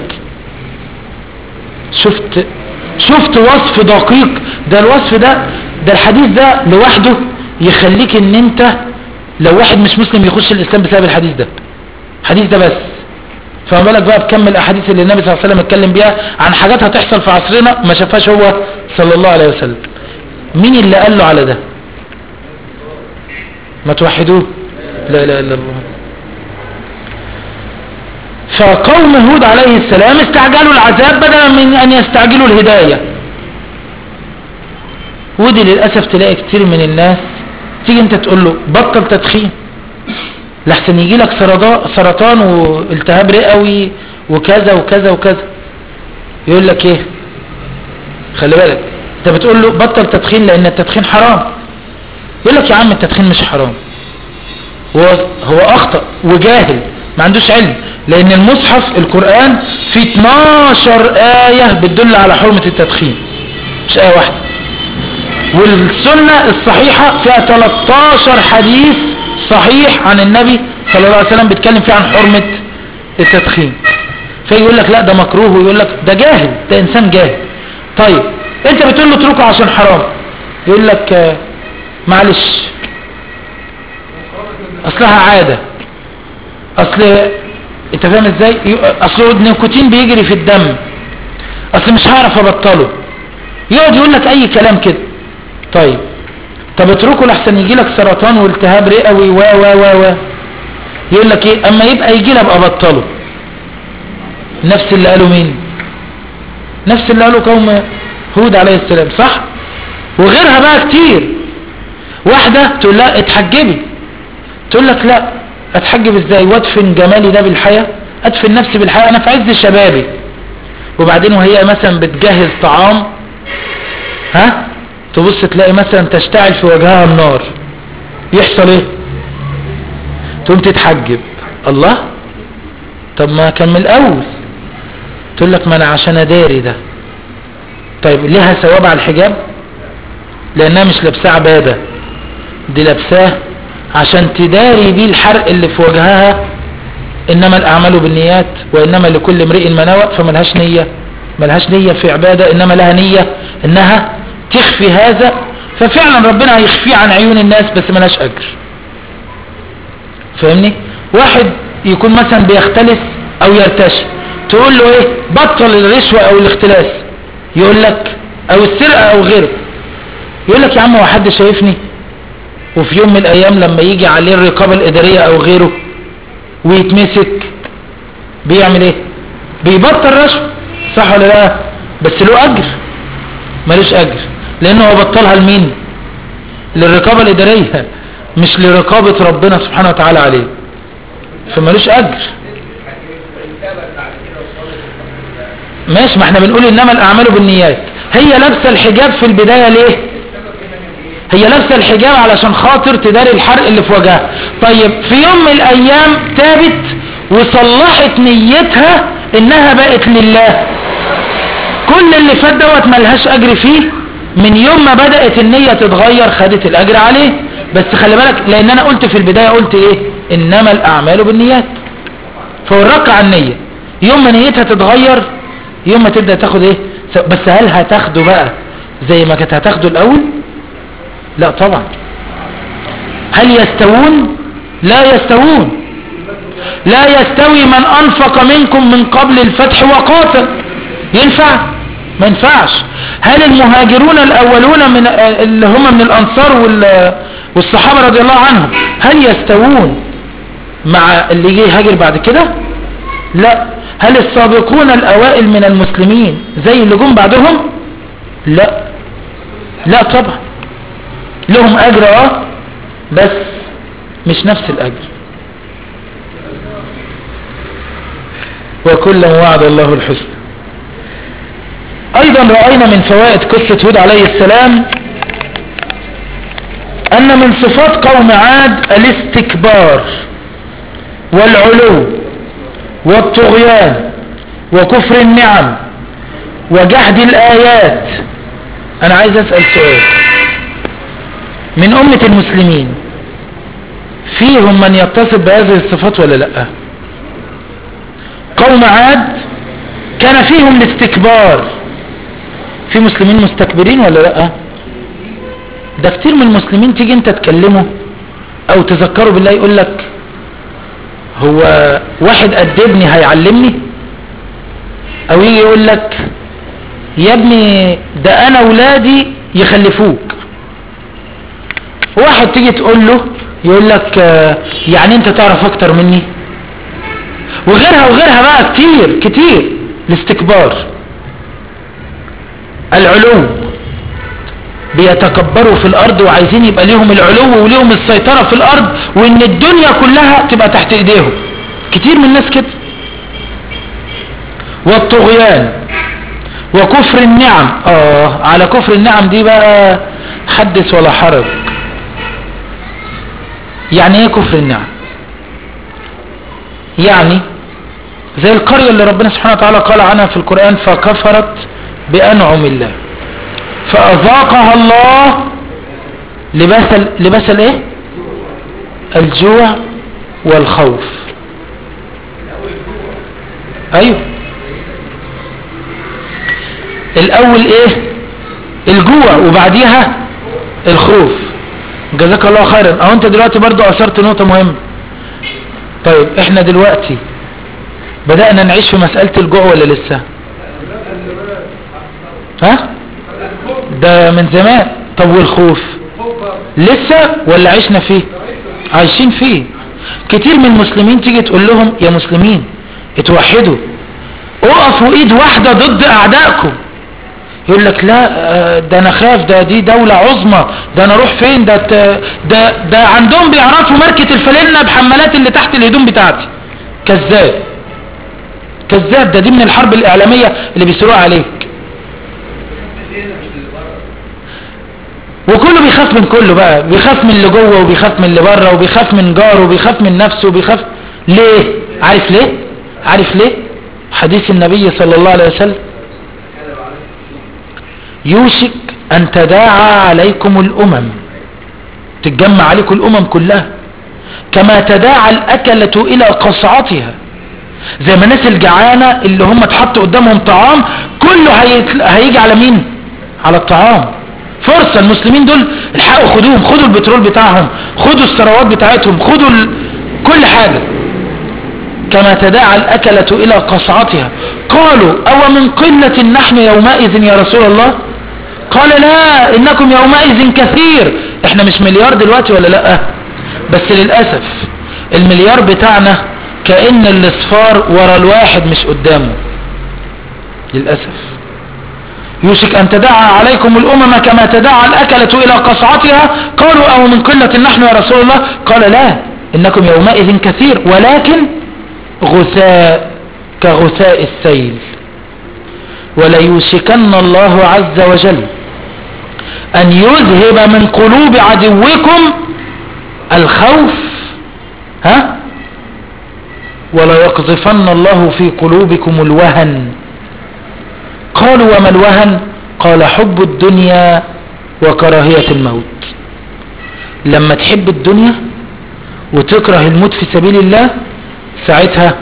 شفت شفت وصف دقيق ده الوصف ده ده الحديث ده لوحده يخليك ان انت لو واحد مش مسلم يخش الاسلام بسبب الحديث ده الحديث ده بس فما بالك بقى بكم الاحاديث اللي النبي صلى الله عليه وسلم اتكلم بيها عن حاجات هتحصل في عصرنا ما شافهاش هو صلى الله عليه وسلم مين اللي قال له على ده ما توحدوه لا اله الا الله فقوم هود عليه السلام استعجلوا العذاب بدلا من ان يستعجلوا الهداية ودي للأسف تلاقي كتير من الناس تيجي انت تقول له بطل تدخين لحسن يجي لك سرطان والتهاب رئوي وكذا وكذا وكذا يقول لك ايه خلي بالك انت بتقول له بطل تدخين لان التدخين حرام يقول لك يا عم التدخين مش حرام هو هو اخطأ وجاهل ما عندوش علم لان المصحف القرآن في 12 آية بتدل على حرمة التدخين مش آية واحدة والسنة الصحيحة فيها 13 حديث صحيح عن النبي صلى الله عليه وسلم بيتكلم فيه عن حرمة التدخين فيقول لك لا ده مكروه ويقول لك ده جاهل ده انسان جاهل طيب انت بتقول له اتركه عشان حرام يقول لك آه، معلش اصلها عادة اصل انت فاهم ازاي اصل النيكوتين بيجري في الدم اصل مش هعرف ابطله يقعد يقول لك اي كلام كده طيب طب اتركه لحسن يجي لك سرطان والتهاب رئوي و و و و يقول لك ايه اما يبقى يجي لي ابقى ابطله نفس اللي قاله مين نفس اللي قاله قوم هود عليه السلام صح وغيرها بقى كتير واحدة تقول لا اتحجبي تقول لك لا اتحجب ازاي وادفن جمالي ده بالحياة ادفن نفسي بالحياة انا في عز شبابي وبعدين وهي مثلا بتجهز طعام ها تبص تلاقي مثلا تشتعل في وجهها النار يحصل ايه تقوم تتحجب الله طب ما كان من الاول تقول لك ما انا عشان اداري ده طيب ليها ثواب على الحجاب لانها مش لابساه عباده دي لابساه عشان تداري بيه الحرق اللي في وجهها انما الاعمال بالنيات وانما لكل امرئ ما نوى فملهاش نيه ملهاش نيه في عباده انما لها نيه انها تخفي هذا ففعلا ربنا هيخفيه عن عيون الناس بس ملهاش اجر فاهمني واحد يكون مثلا بيختلس او يرتشي تقول له ايه بطل الرشوة او الاختلاس يقول لك او السرقة او غيره يقول لك يا عم هو حد شايفني وفي يوم من الايام لما يجي عليه الرقابة الادارية او غيره ويتمسك بيعمل ايه بيبطل رشوة صح ولا لا بس له اجر ملوش اجر لانه هو بطلها لمين للرقابة الادارية مش لرقابة ربنا سبحانه وتعالى عليه فملوش اجر ماشي ما احنا بنقول انما الاعمال بالنيات هي لابسه الحجاب في البدايه ليه هي لابسه الحجاب علشان خاطر تداري الحرق اللي في وجهها طيب في يوم من الايام تابت وصلحت نيتها انها بقت لله كل اللي فات دوت ملهاش اجر فيه من يوم ما بدات النيه تتغير خدت الاجر عليه بس خلي بالك لان انا قلت في البدايه قلت ايه انما الاعمال بالنيات فورك عن النيه يوم ما نيتها تتغير يوم ما تبدأ تاخد ايه بس هل هتاخده بقى زي ما كانت هتاخده الاول لا طبعا هل يستوون لا يستوون لا يستوي من انفق منكم من قبل الفتح وقاتل ينفع ما ينفعش هل المهاجرون الاولون من اللي هم من الانصار والصحابة رضي الله عنهم هل يستوون مع اللي جه يهاجر بعد كده لا هل السابقون الأوائل من المسلمين زي اللي جم بعدهم لا لا طبعا لهم أجر اه بس مش نفس الأجر وكلا وعد الله الحسنى أيضا رأينا من فوائد قصة هود عليه السلام أن من صفات قوم عاد الاستكبار والعلو والطغيان وكفر النعم وجحد الآيات أنا عايز أسأل سؤال من أمة المسلمين فيهم من يتصف بهذه الصفات ولا لا قوم عاد كان فيهم الاستكبار في مسلمين مستكبرين ولا لا ده كتير من المسلمين تيجي انت تكلمه او تذكره بالله يقول لك هو واحد قدبني هيعلمني او يجي يقول لك يا ابني ده انا ولادي يخلفوك واحد تيجي تقول له يقول لك يعني انت تعرف اكتر مني وغيرها وغيرها بقى كتير كتير الاستكبار العلو بيتكبروا في الارض وعايزين يبقى ليهم العلو وليهم السيطرة في الارض وان الدنيا كلها تبقى تحت ايديهم كتير من الناس كده والطغيان وكفر النعم اه على كفر النعم دي بقى حدث ولا حرج يعني ايه كفر النعم يعني زي القرية اللي ربنا سبحانه وتعالى قال عنها في القرآن فكفرت بأنعم الله فأذاقها الله لباس ال... لباس الايه الجوع والخوف ايوه الاول ايه الجوع وبعديها الخوف جزاك الله خيرا اهو انت دلوقتي برضو اثرت نقطة مهمة طيب احنا دلوقتي بدأنا نعيش في مسألة الجوع ولا لسه ها ده من زمان طب والخوف لسه ولا عشنا فيه عايشين فيه كتير من المسلمين تيجي تقول لهم يا مسلمين اتوحدوا اقفوا ايد واحدة ضد اعدائكم يقول لك لا آه، ده انا خاف ده دي دولة عظمى ده انا اروح فين ده ده ده عندهم بيعرفوا ماركة الفلنة بحمالات اللي تحت الهدوم بتاعتي كذاب كذاب ده دي من الحرب الاعلامية اللي بيسروها عليك وكله بيخاف من كله بقى بيخاف من اللي جوه وبيخاف من اللي بره وبيخاف من جاره وبيخاف من نفسه وبيخاف ليه عارف ليه عارف ليه حديث النبي صلى الله عليه وسلم يوشك أن تداعى عليكم الأمم تتجمع عليكم الأمم كلها كما تداعى الأكلة إلى قصعتها زي ما الناس الجعانة اللي هم اتحط قدامهم طعام كله هيجي على مين على الطعام فرصة المسلمين دول الحقوا خدوهم خدوا البترول بتاعهم خدوا الثروات بتاعتهم خدوا ال... كل حاجة كما تداعى الأكلة إلى قصعتها قالوا أو من قلة نحن يومئذ يا رسول الله قال لا إنكم يومئذ كثير احنا مش مليار دلوقتي ولا لا بس للأسف المليار بتاعنا كأن الاصفار ورا الواحد مش قدامه للأسف يوشك أن تدعى عليكم الأمم كما تدعى الأكلة إلى قصعتها قالوا أو من قلة نحن يا رسول الله قال لا إنكم يومئذ كثير ولكن غثاء كغثاء السيل وليوشكن الله عز وجل أن يذهب من قلوب عدوكم الخوف ها ولا يقذفن الله في قلوبكم الوهن قالوا وما الوهن قال حب الدنيا وكراهية الموت لما تحب الدنيا وتكره الموت في سبيل الله ساعتها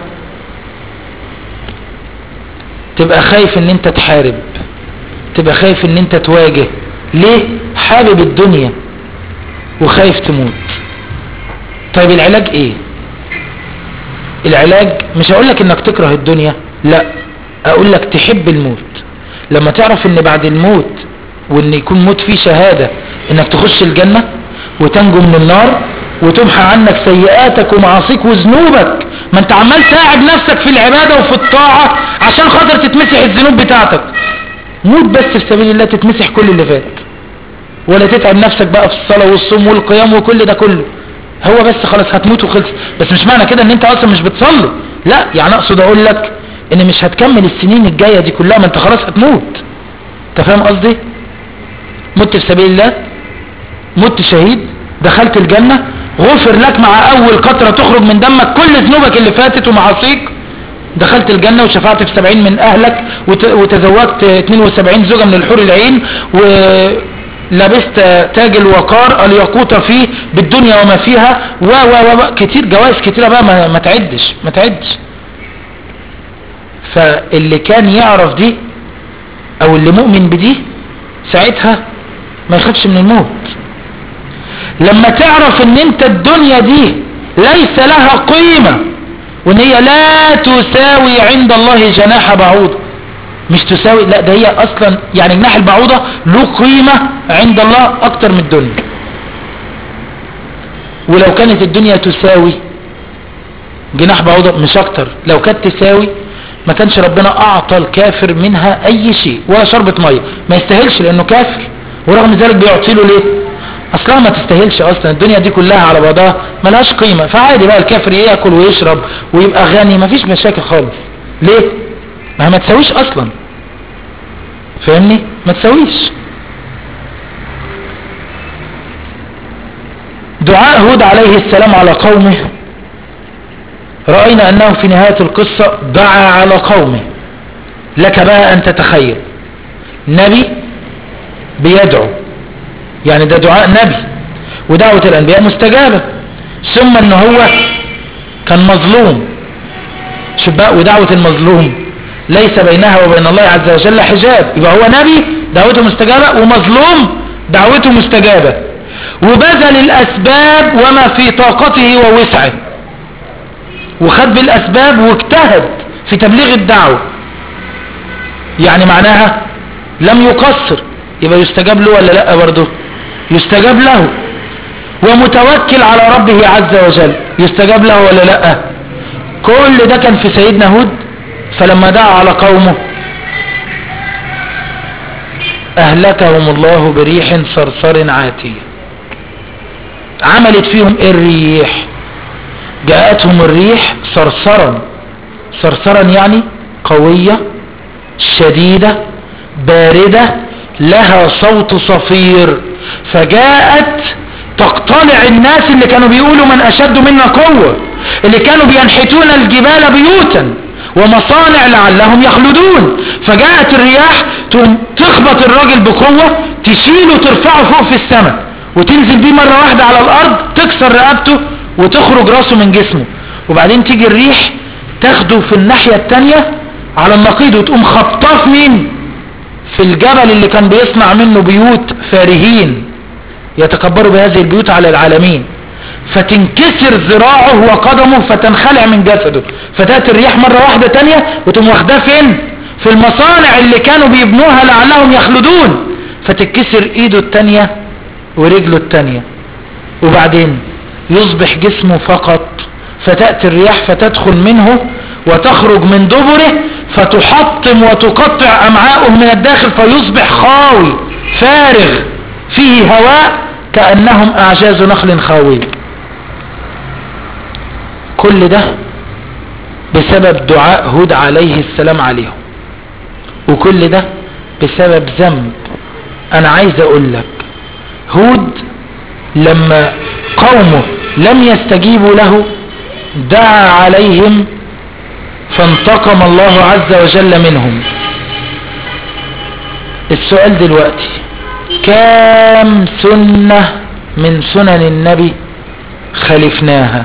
تبقى خايف ان انت تحارب تبقى خايف ان انت تواجه ليه حابب الدنيا وخايف تموت طيب العلاج ايه العلاج مش هقول لك انك تكره الدنيا لا اقول لك تحب الموت لما تعرف ان بعد الموت وان يكون موت فيه شهادة انك تخش الجنة وتنجو من النار وتمحى عنك سيئاتك ومعاصيك وذنوبك ما انت عمال تاعب نفسك في العبادة وفي الطاعة عشان خاطر تتمسح الذنوب بتاعتك موت بس في سبيل الله تتمسح كل اللي فات ولا تتعب نفسك بقى في الصلاة والصوم والقيام وكل ده كله هو بس خلاص هتموت وخلص بس مش معنى كده ان انت اصلا مش بتصلي لا يعني اقصد اقول لك ان مش هتكمل السنين الجاية دي كلها ما انت خلاص هتموت انت فاهم قصدي مت في سبيل الله مت شهيد دخلت الجنة غفر لك مع اول قطرة تخرج من دمك كل ذنوبك اللي فاتت ومعاصيك دخلت الجنة وشفعت في سبعين من اهلك وتزوجت 72 زوجة من الحور العين ولبست تاج الوقار الياقوت فيه بالدنيا وما فيها و و و كتير جوائز كتيرة بقى ما, ما تعدش ما تعدش فاللي كان يعرف دي او اللي مؤمن بدي ساعتها ما يخافش من الموت لما تعرف ان انت الدنيا دي ليس لها قيمة وان هي لا تساوي عند الله جناح بعوضة مش تساوي لا ده هي اصلا يعني جناح البعوضة له قيمة عند الله اكتر من الدنيا ولو كانت الدنيا تساوي جناح بعوضة مش اكتر لو كانت تساوي ما كانش ربنا اعطى الكافر منها اي شيء ولا شربة مية ما يستاهلش لانه كافر ورغم ذلك بيعطي له ليه اصلا ما تستاهلش اصلا الدنيا دي كلها على بعضها ملهاش قيمة فعادي بقى الكافر ياكل ويشرب ويبقى غني مفيش مشاكل خالص ليه ما ما تساويش اصلا فاهمني ما تساويش دعاء هود عليه السلام على قومه رأينا أنه في نهاية القصة دعا على قومه لك بقى أن تتخيل نبي بيدعو يعني ده دعاء نبي ودعوة الأنبياء مستجابة ثم أنه هو كان مظلوم شوف بقى ودعوة المظلوم ليس بينها وبين الله عز وجل حجاب يبقى هو نبي دعوته مستجابة ومظلوم دعوته مستجابة وبذل الأسباب وما في طاقته ووسعه وخد بالأسباب واجتهد في تبليغ الدعوة يعني معناها لم يقصر يبقى يستجاب له ولا لا برضه يستجاب له ومتوكل على ربه عز وجل يستجاب له ولا لا كل ده كان في سيدنا هود فلما دعا على قومه أهلكهم الله بريح صرصر عاتية عملت فيهم إيه الريح جاءتهم الريح صرصرا صرصرا يعني قوية شديدة باردة لها صوت صفير فجاءت تقتلع الناس اللي كانوا بيقولوا من أشد منا قوة اللي كانوا بينحتون الجبال بيوتا ومصانع لعلهم يخلدون فجاءت الرياح تخبط الراجل بقوة تشيله وترفعه فوق في السماء وتنزل بيه مرة واحدة على الأرض تكسر رقبته وتخرج راسه من جسمه وبعدين تيجي الريح تاخده في الناحية التانية على النقيض وتقوم خبطاه في مين في الجبل اللي كان بيصنع منه بيوت فارهين يتكبروا بهذه البيوت على العالمين فتنكسر ذراعه وقدمه فتنخلع من جسده فتأتي الرياح مرة واحدة تانية وتقوم واخداه فين في المصانع اللي كانوا بيبنوها لعلهم يخلدون فتتكسر ايده التانية ورجله التانية وبعدين يصبح جسمه فقط فتأتي الرياح فتدخل منه وتخرج من دبره فتحطم وتقطع أمعاؤه من الداخل فيصبح خاوي فارغ فيه هواء كأنهم أعجاز نخل خاوي كل ده بسبب دعاء هود عليه السلام عليهم وكل ده بسبب ذنب انا عايز اقول لك هود لما قومه لم يستجيبوا له دعا عليهم فانتقم الله عز وجل منهم السؤال دلوقتي كام سنة من سنن النبي خلفناها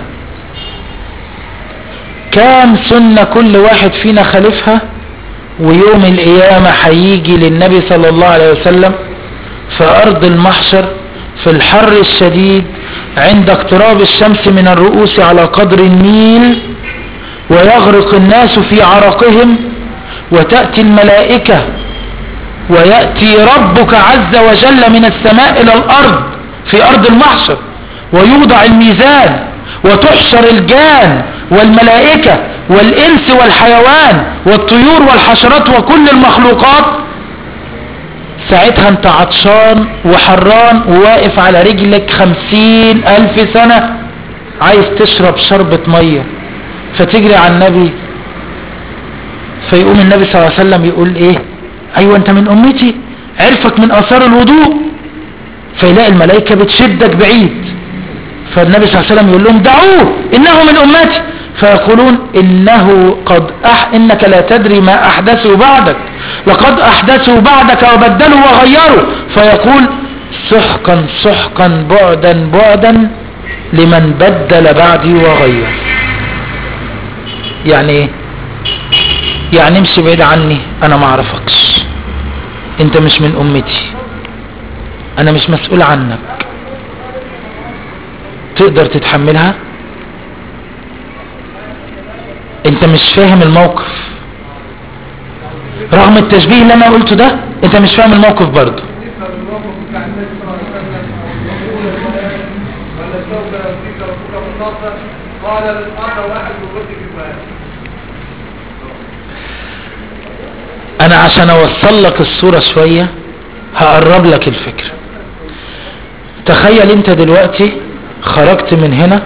كام سنة كل واحد فينا خلفها ويوم القيامة هيجي للنبي صلى الله عليه وسلم في أرض المحشر في الحر الشديد عند اقتراب الشمس من الرؤوس على قدر النيل ويغرق الناس في عرقهم وتأتي الملائكة ويأتي ربك عز وجل من السماء إلى الأرض في أرض المحشر ويوضع الميزان وتحشر الجان والملائكة والإنس والحيوان والطيور والحشرات وكل المخلوقات ساعتها انت عطشان وحران وواقف على رجلك خمسين ألف سنة عايز تشرب شربة مية فتجري على النبي فيقوم النبي صلى الله عليه وسلم يقول ايه ايوه انت من امتي عرفك من اثار الوضوء فيلاقي الملائكة بتشدك بعيد فالنبي صلى الله عليه وسلم يقول لهم دعوه انه من امتي فيقولون إنه قد أح إنك لا تدري ما أحدثوا بعدك لقد أحدثوا بعدك وبدلوا وغيروا فيقول سحقا سحقا بعدا بعدا لمن بدل بعدي وغير يعني ايه يعني امشي بعيد عني انا ما اعرفكش انت مش من امتي انا مش مسؤول عنك تقدر تتحملها انت مش فاهم الموقف رغم التشبيه اللي انا قلته ده انت مش فاهم الموقف برضه انا عشان اوصل لك الصورة شوية هقرب لك الفكرة تخيل انت دلوقتي خرجت من هنا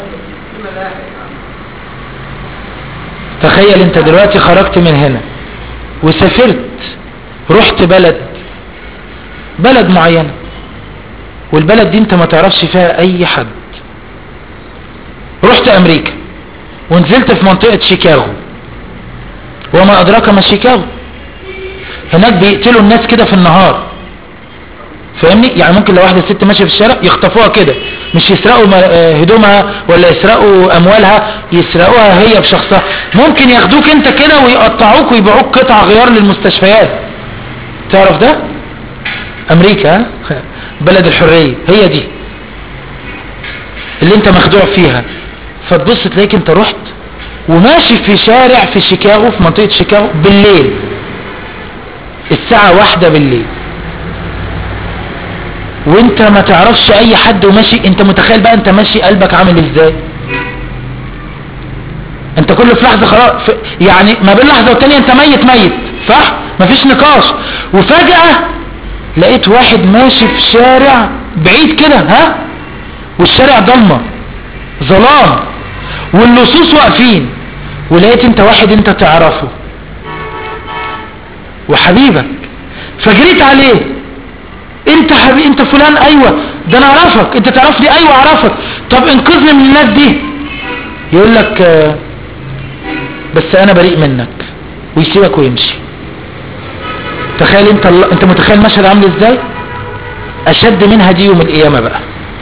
تخيل انت دلوقتي خرجت من هنا وسافرت رحت بلد بلد معينة والبلد دي انت ما تعرفش فيها اي حد رحت امريكا ونزلت في منطقة شيكاغو وما ادراك ما شيكاغو هناك بيقتلوا الناس كده في النهار فاهمني يعني ممكن لو واحدة ست ماشية في الشارع يخطفوها كده مش يسرقوا م- آه، هدومها ولا يسرقوا اموالها يسرقوها هي بشخصها ممكن ياخدوك انت كده ويقطعوك ويبيعوك قطع غيار للمستشفيات تعرف ده امريكا ها؟ بلد الحرية هي دي اللي انت مخدوع فيها فتبص تلاقيك انت رحت وماشي في شارع في شيكاغو في منطقة شيكاغو بالليل الساعة واحدة بالليل وانت ما تعرفش اي حد وماشي انت متخيل بقى انت ماشي قلبك عامل ازاي انت كل في لحظة خلاص في يعني ما بين لحظة والتانية انت ميت ميت صح مفيش نقاش وفجأة لقيت واحد ماشي في شارع بعيد كده ها والشارع ضلمة ظلام واللصوص واقفين ولقيت انت واحد انت تعرفه وحبيبك فجريت عليه انت حبيبي انت فلان ايوه ده انا اعرفك انت تعرفني ايوه اعرفك طب انقذني من الناس دي يقول لك آه، بس انا بريء منك ويسيبك ويمشي تخيل انت الله انت متخيل المشهد عامل ازاي اشد منها دي يوم القيامه بقى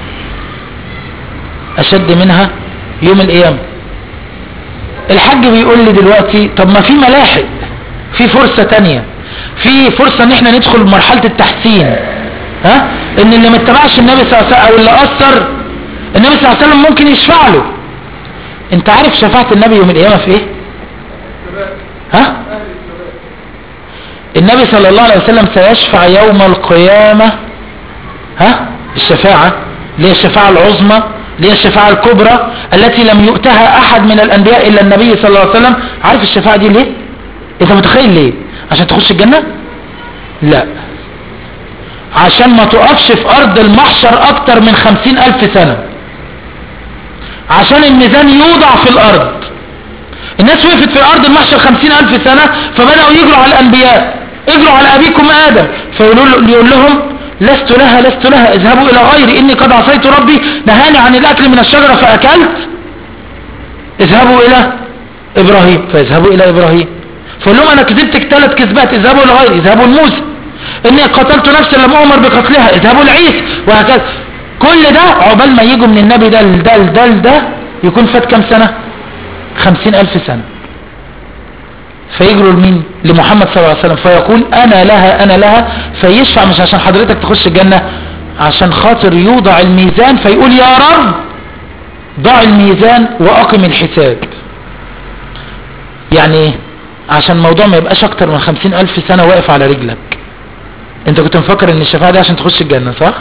اشد منها يوم القيامه الحاج بيقول لي دلوقتي طب ما في ملاحق في فرصة تانية في فرصة ان احنا ندخل مرحلة التحسين ها ان اللي ما اتبعش النبي صلى الله عليه وسلم او اللي اثر النبي صلى الله عليه وسلم ممكن يشفع له انت عارف شفاعة النبي يوم القيامة في ايه ها النبي صلى الله عليه وسلم سيشفع يوم القيامة ها الشفاعة اللي هي الشفاعة العظمى اللي هي الشفاعة الكبرى التي لم يؤتها احد من الانبياء الا النبي صلى الله عليه وسلم عارف الشفاعة دي ليه انت متخيل ليه عشان تخش الجنة لا عشان ما تقفش في ارض المحشر اكتر من خمسين الف سنة عشان الميزان يوضع في الارض الناس وقفت في ارض المحشر خمسين الف سنة فبدأوا يجروا على الانبياء اجروا على ابيكم ادم فيقول يقول لهم لست لها لست لها اذهبوا الى غيري اني قد عصيت ربي نهاني عن الاكل من الشجرة فاكلت اذهبوا الى ابراهيم فيذهبوا الى ابراهيم فقول لهم انا كذبتك ثلاث كذبات اذهبوا لغيري اذهبوا لموسى اني قتلت نفسا لم امر بقتلها اذهبوا لعيسى وهكذا كل ده عقبال ما يجوا من النبي ده لده لده لده يكون فات كام سنة خمسين الف سنة فيجروا لمين لمحمد صلى الله عليه وسلم فيقول انا لها انا لها فيشفع مش عشان حضرتك تخش الجنة عشان خاطر يوضع الميزان فيقول يا رب ضع الميزان واقم الحساب يعني ايه عشان الموضوع ما يبقاش اكتر من خمسين الف سنة واقف على رجلك انت كنت مفكر ان الشفاعة دي عشان تخش الجنة صح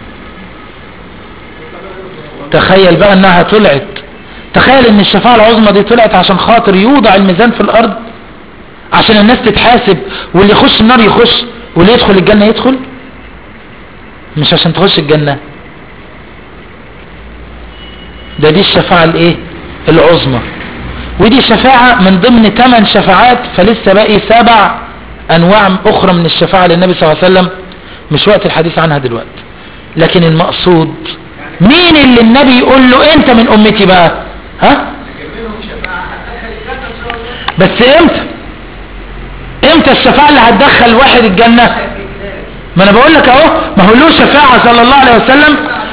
تخيل بقى انها طلعت تخيل ان الشفاعة العظمى دي طلعت عشان خاطر يوضع الميزان في الارض عشان الناس تتحاسب واللي يخش النار يخش واللي يدخل الجنة يدخل مش عشان تخش الجنة ده دي الشفاعة الايه العظمى ودي شفاعة من ضمن ثمان شفاعات فلسه باقي سبع انواع اخرى من الشفاعة للنبي صلى الله عليه وسلم مش وقت الحديث عنها دلوقتي لكن المقصود مين اللي النبي يقول له انت من امتي بقى ها بس امتى امتى الشفاعة اللي هتدخل واحد الجنة ما انا بقول لك اهو ما هو له شفاعة صلى الله عليه وسلم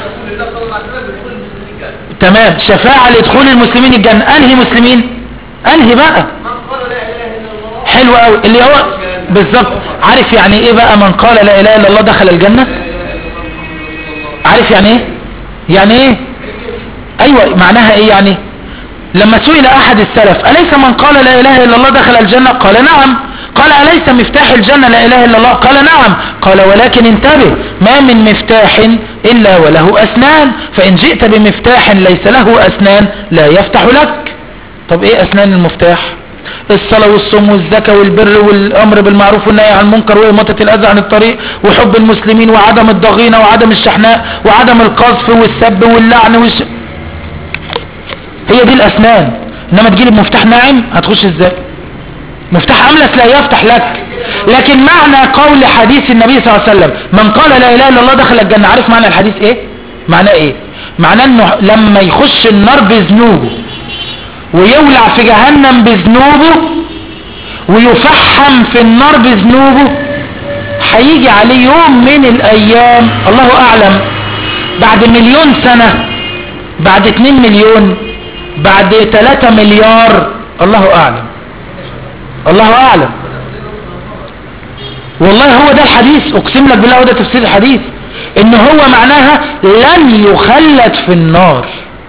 تمام شفاعة لدخول المسلمين الجنة انهي مسلمين انهي بقى حلو قوي اللي هو بالظبط عارف يعني ايه بقى من قال لا اله الا الله دخل الجنة عارف يعني ايه يعني ايه ايوه معناها ايه يعني لما سئل احد السلف اليس من قال لا اله الا الله دخل الجنة قال نعم قال أليس مفتاح الجنة لا إله إلا الله قال نعم قال ولكن انتبه ما من مفتاح إلا وله أسنان فإن جئت بمفتاح ليس له أسنان لا يفتح لك طب إيه أسنان المفتاح الصلاة والصوم والزكاة والبر والأمر بالمعروف والنهي عن المنكر وإماطة الأذى عن الطريق وحب المسلمين وعدم الضغينة وعدم الشحناء وعدم القذف والسب واللعن والش... هي دي الأسنان إنما تجيلي بمفتاح ناعم هتخش إزاي مفتاح أملس لا يفتح لك لكن معنى قول حديث النبي صلى الله عليه وسلم من قال لا إله إلا الله دخل الجنة عارف معنى الحديث إيه معناه إيه معناه أنه لما يخش النار بذنوبه ويولع في جهنم بذنوبه ويفحم في النار بذنوبه هيجي عليه يوم من الأيام الله أعلم بعد مليون سنة بعد 2 مليون بعد 3 مليار الله اعلم الله اعلم والله هو ده الحديث اقسم لك بالله هو ده تفسير الحديث ان هو معناها لن يخلد في النار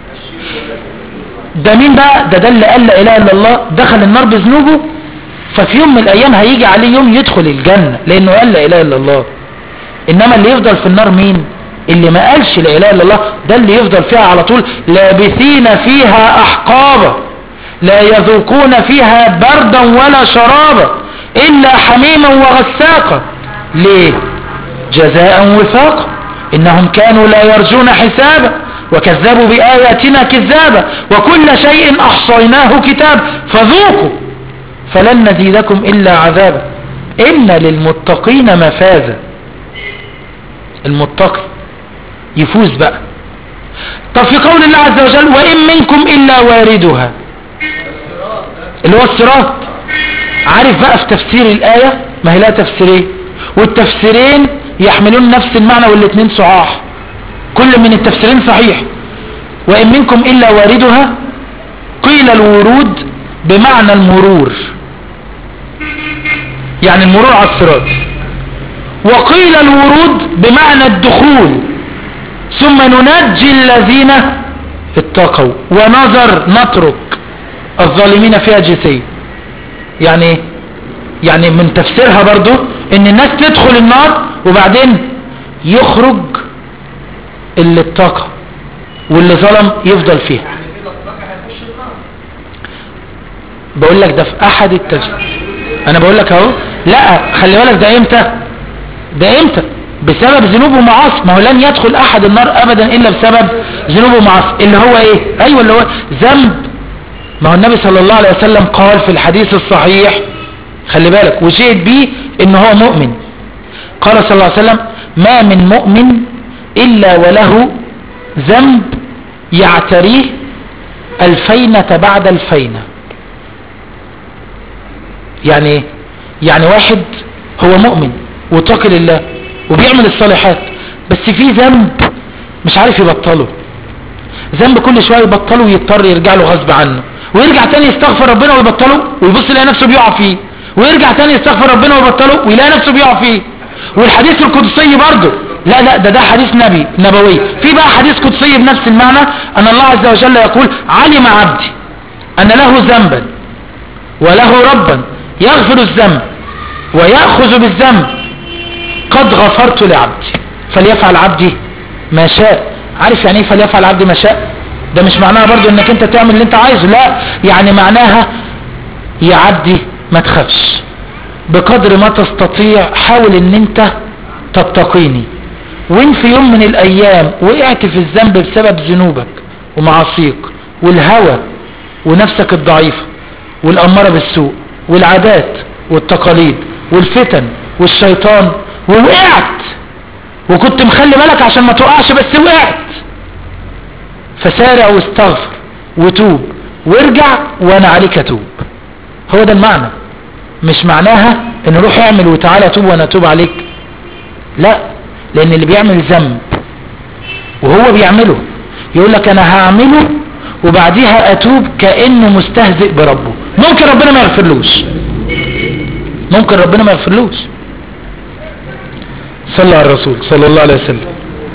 ده مين بقى ده ده اللي قال لا اله الا الله دخل النار بذنوبه ففي يوم من الايام هيجي عليه يوم يدخل الجنة لانه قال لا اله الا الله انما اللي يفضل في النار مين اللي ما قالش لا اله الا الله ده اللي يفضل فيها على طول لابثين فيها احقابا لا يذوقون فيها بردا ولا شرابا الا حميما وغساقا ليه جزاء وفاقا انهم كانوا لا يرجون حسابا وكذبوا بآياتنا كذابا وكل شيء احصيناه كتاب فذوقوا فلن نزيدكم الا عذابا ان للمتقين مفازا المتقي يفوز بقى طب في قول الله عز وجل وإن منكم إلا واردها اللي هو الصراط عارف بقى في تفسير الآية ما هي لها تفسيرين والتفسيرين يحملون نفس المعنى والاثنين صحاح كل من التفسيرين صحيح وإن منكم إلا واردها قيل الورود بمعنى المرور يعني المرور على الصراط وقيل الورود بمعنى الدخول ثم ننجي الذين اتقوا ونظر نترك الظالمين فيها جثية يعني ايه يعني من تفسيرها برضو ان الناس تدخل النار وبعدين يخرج اللي اتقى واللي ظلم يفضل فيها بقول لك ده في احد التفسير انا بقول لك اهو لا خلي بالك ده امتى ده امتى بسبب ذنوب ومعاصي ما هو لن يدخل احد النار ابدا الا بسبب ذنوب ومعاصي اللي هو ايه ايوه اللي هو ذنب ما هو النبي صلى الله عليه وسلم قال في الحديث الصحيح خلي بالك وشهد بيه ان هو مؤمن قال صلى الله عليه وسلم ما من مؤمن الا وله ذنب يعتريه الفينة بعد الفينة يعني ايه يعني واحد هو مؤمن وتقي لله وبيعمل الصالحات بس في ذنب مش عارف يبطله ذنب كل شوية يبطله ويضطر يرجع له غصب عنه ويرجع تاني يستغفر ربنا ويبطله ويبص يلاقي نفسه بيقع فيه ويرجع تاني يستغفر ربنا ويبطله ويلاقي نفسه بيقع فيه والحديث القدسي برضه لا لا ده ده حديث نبي نبوي في بقى حديث قدسي بنفس المعنى ان الله عز وجل يقول علم عبدي ان له ذنبا وله ربا يغفر الذنب ويأخذ بالذنب قد غفرت لعبدي فليفعل عبدي ما شاء عارف يعني ايه فليفعل عبدي ما شاء ده مش معناها برضو انك انت تعمل اللي انت عايزه لا يعني معناها يعدي ما تخافش بقدر ما تستطيع حاول ان انت تتقيني وان في يوم من الايام وقعت في الذنب بسبب ذنوبك ومعاصيك والهوى ونفسك الضعيفة والأمارة بالسوء والعادات والتقاليد والفتن والشيطان ووقعت وكنت مخلي بالك عشان ما تقعش بس وقعت فسارع واستغفر وتوب وارجع وانا عليك اتوب هو ده المعنى مش معناها ان روح اعمل وتعالى توب وانا اتوب عليك لا لان اللي بيعمل ذنب وهو بيعمله يقول لك انا هعمله وبعديها اتوب كانه مستهزئ بربه ممكن ربنا ما يغفرلوش ممكن ربنا ما يغفرلوش صلى على الرسول صلى الله عليه وسلم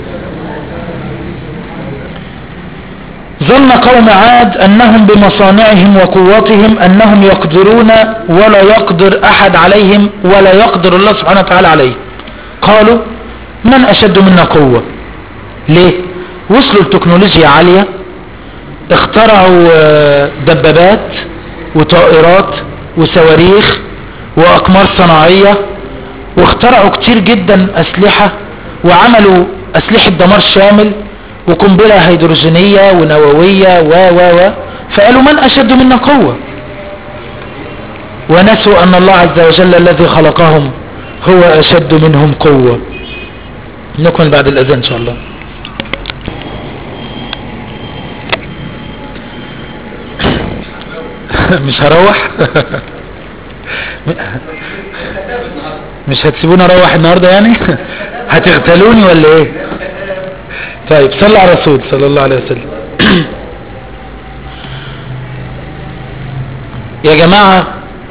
ظن قوم عاد أنهم بمصانعهم وقوتهم أنهم يقدرون ولا يقدر أحد عليهم ولا يقدر الله سبحانه وتعالى عليه قالوا من أشد منا قوة ليه وصلوا لتكنولوجيا عالية اخترعوا دبابات وطائرات وصواريخ وأقمار صناعية واخترعوا كتير جدا أسلحة وعملوا أسلحة دمار شامل وقنبلة هيدروجينية ونووية و و و فقالوا من أشد منا قوة ونسوا أن الله عز وجل الذي خلقهم هو أشد منهم قوة نكمل بعد الأذان إن شاء الله مش هروح مش هتسيبوني اروح النهاردة يعني هتغتالوني ولا ايه طيب صلى على الرسول صلى الله عليه وسلم يا جماعة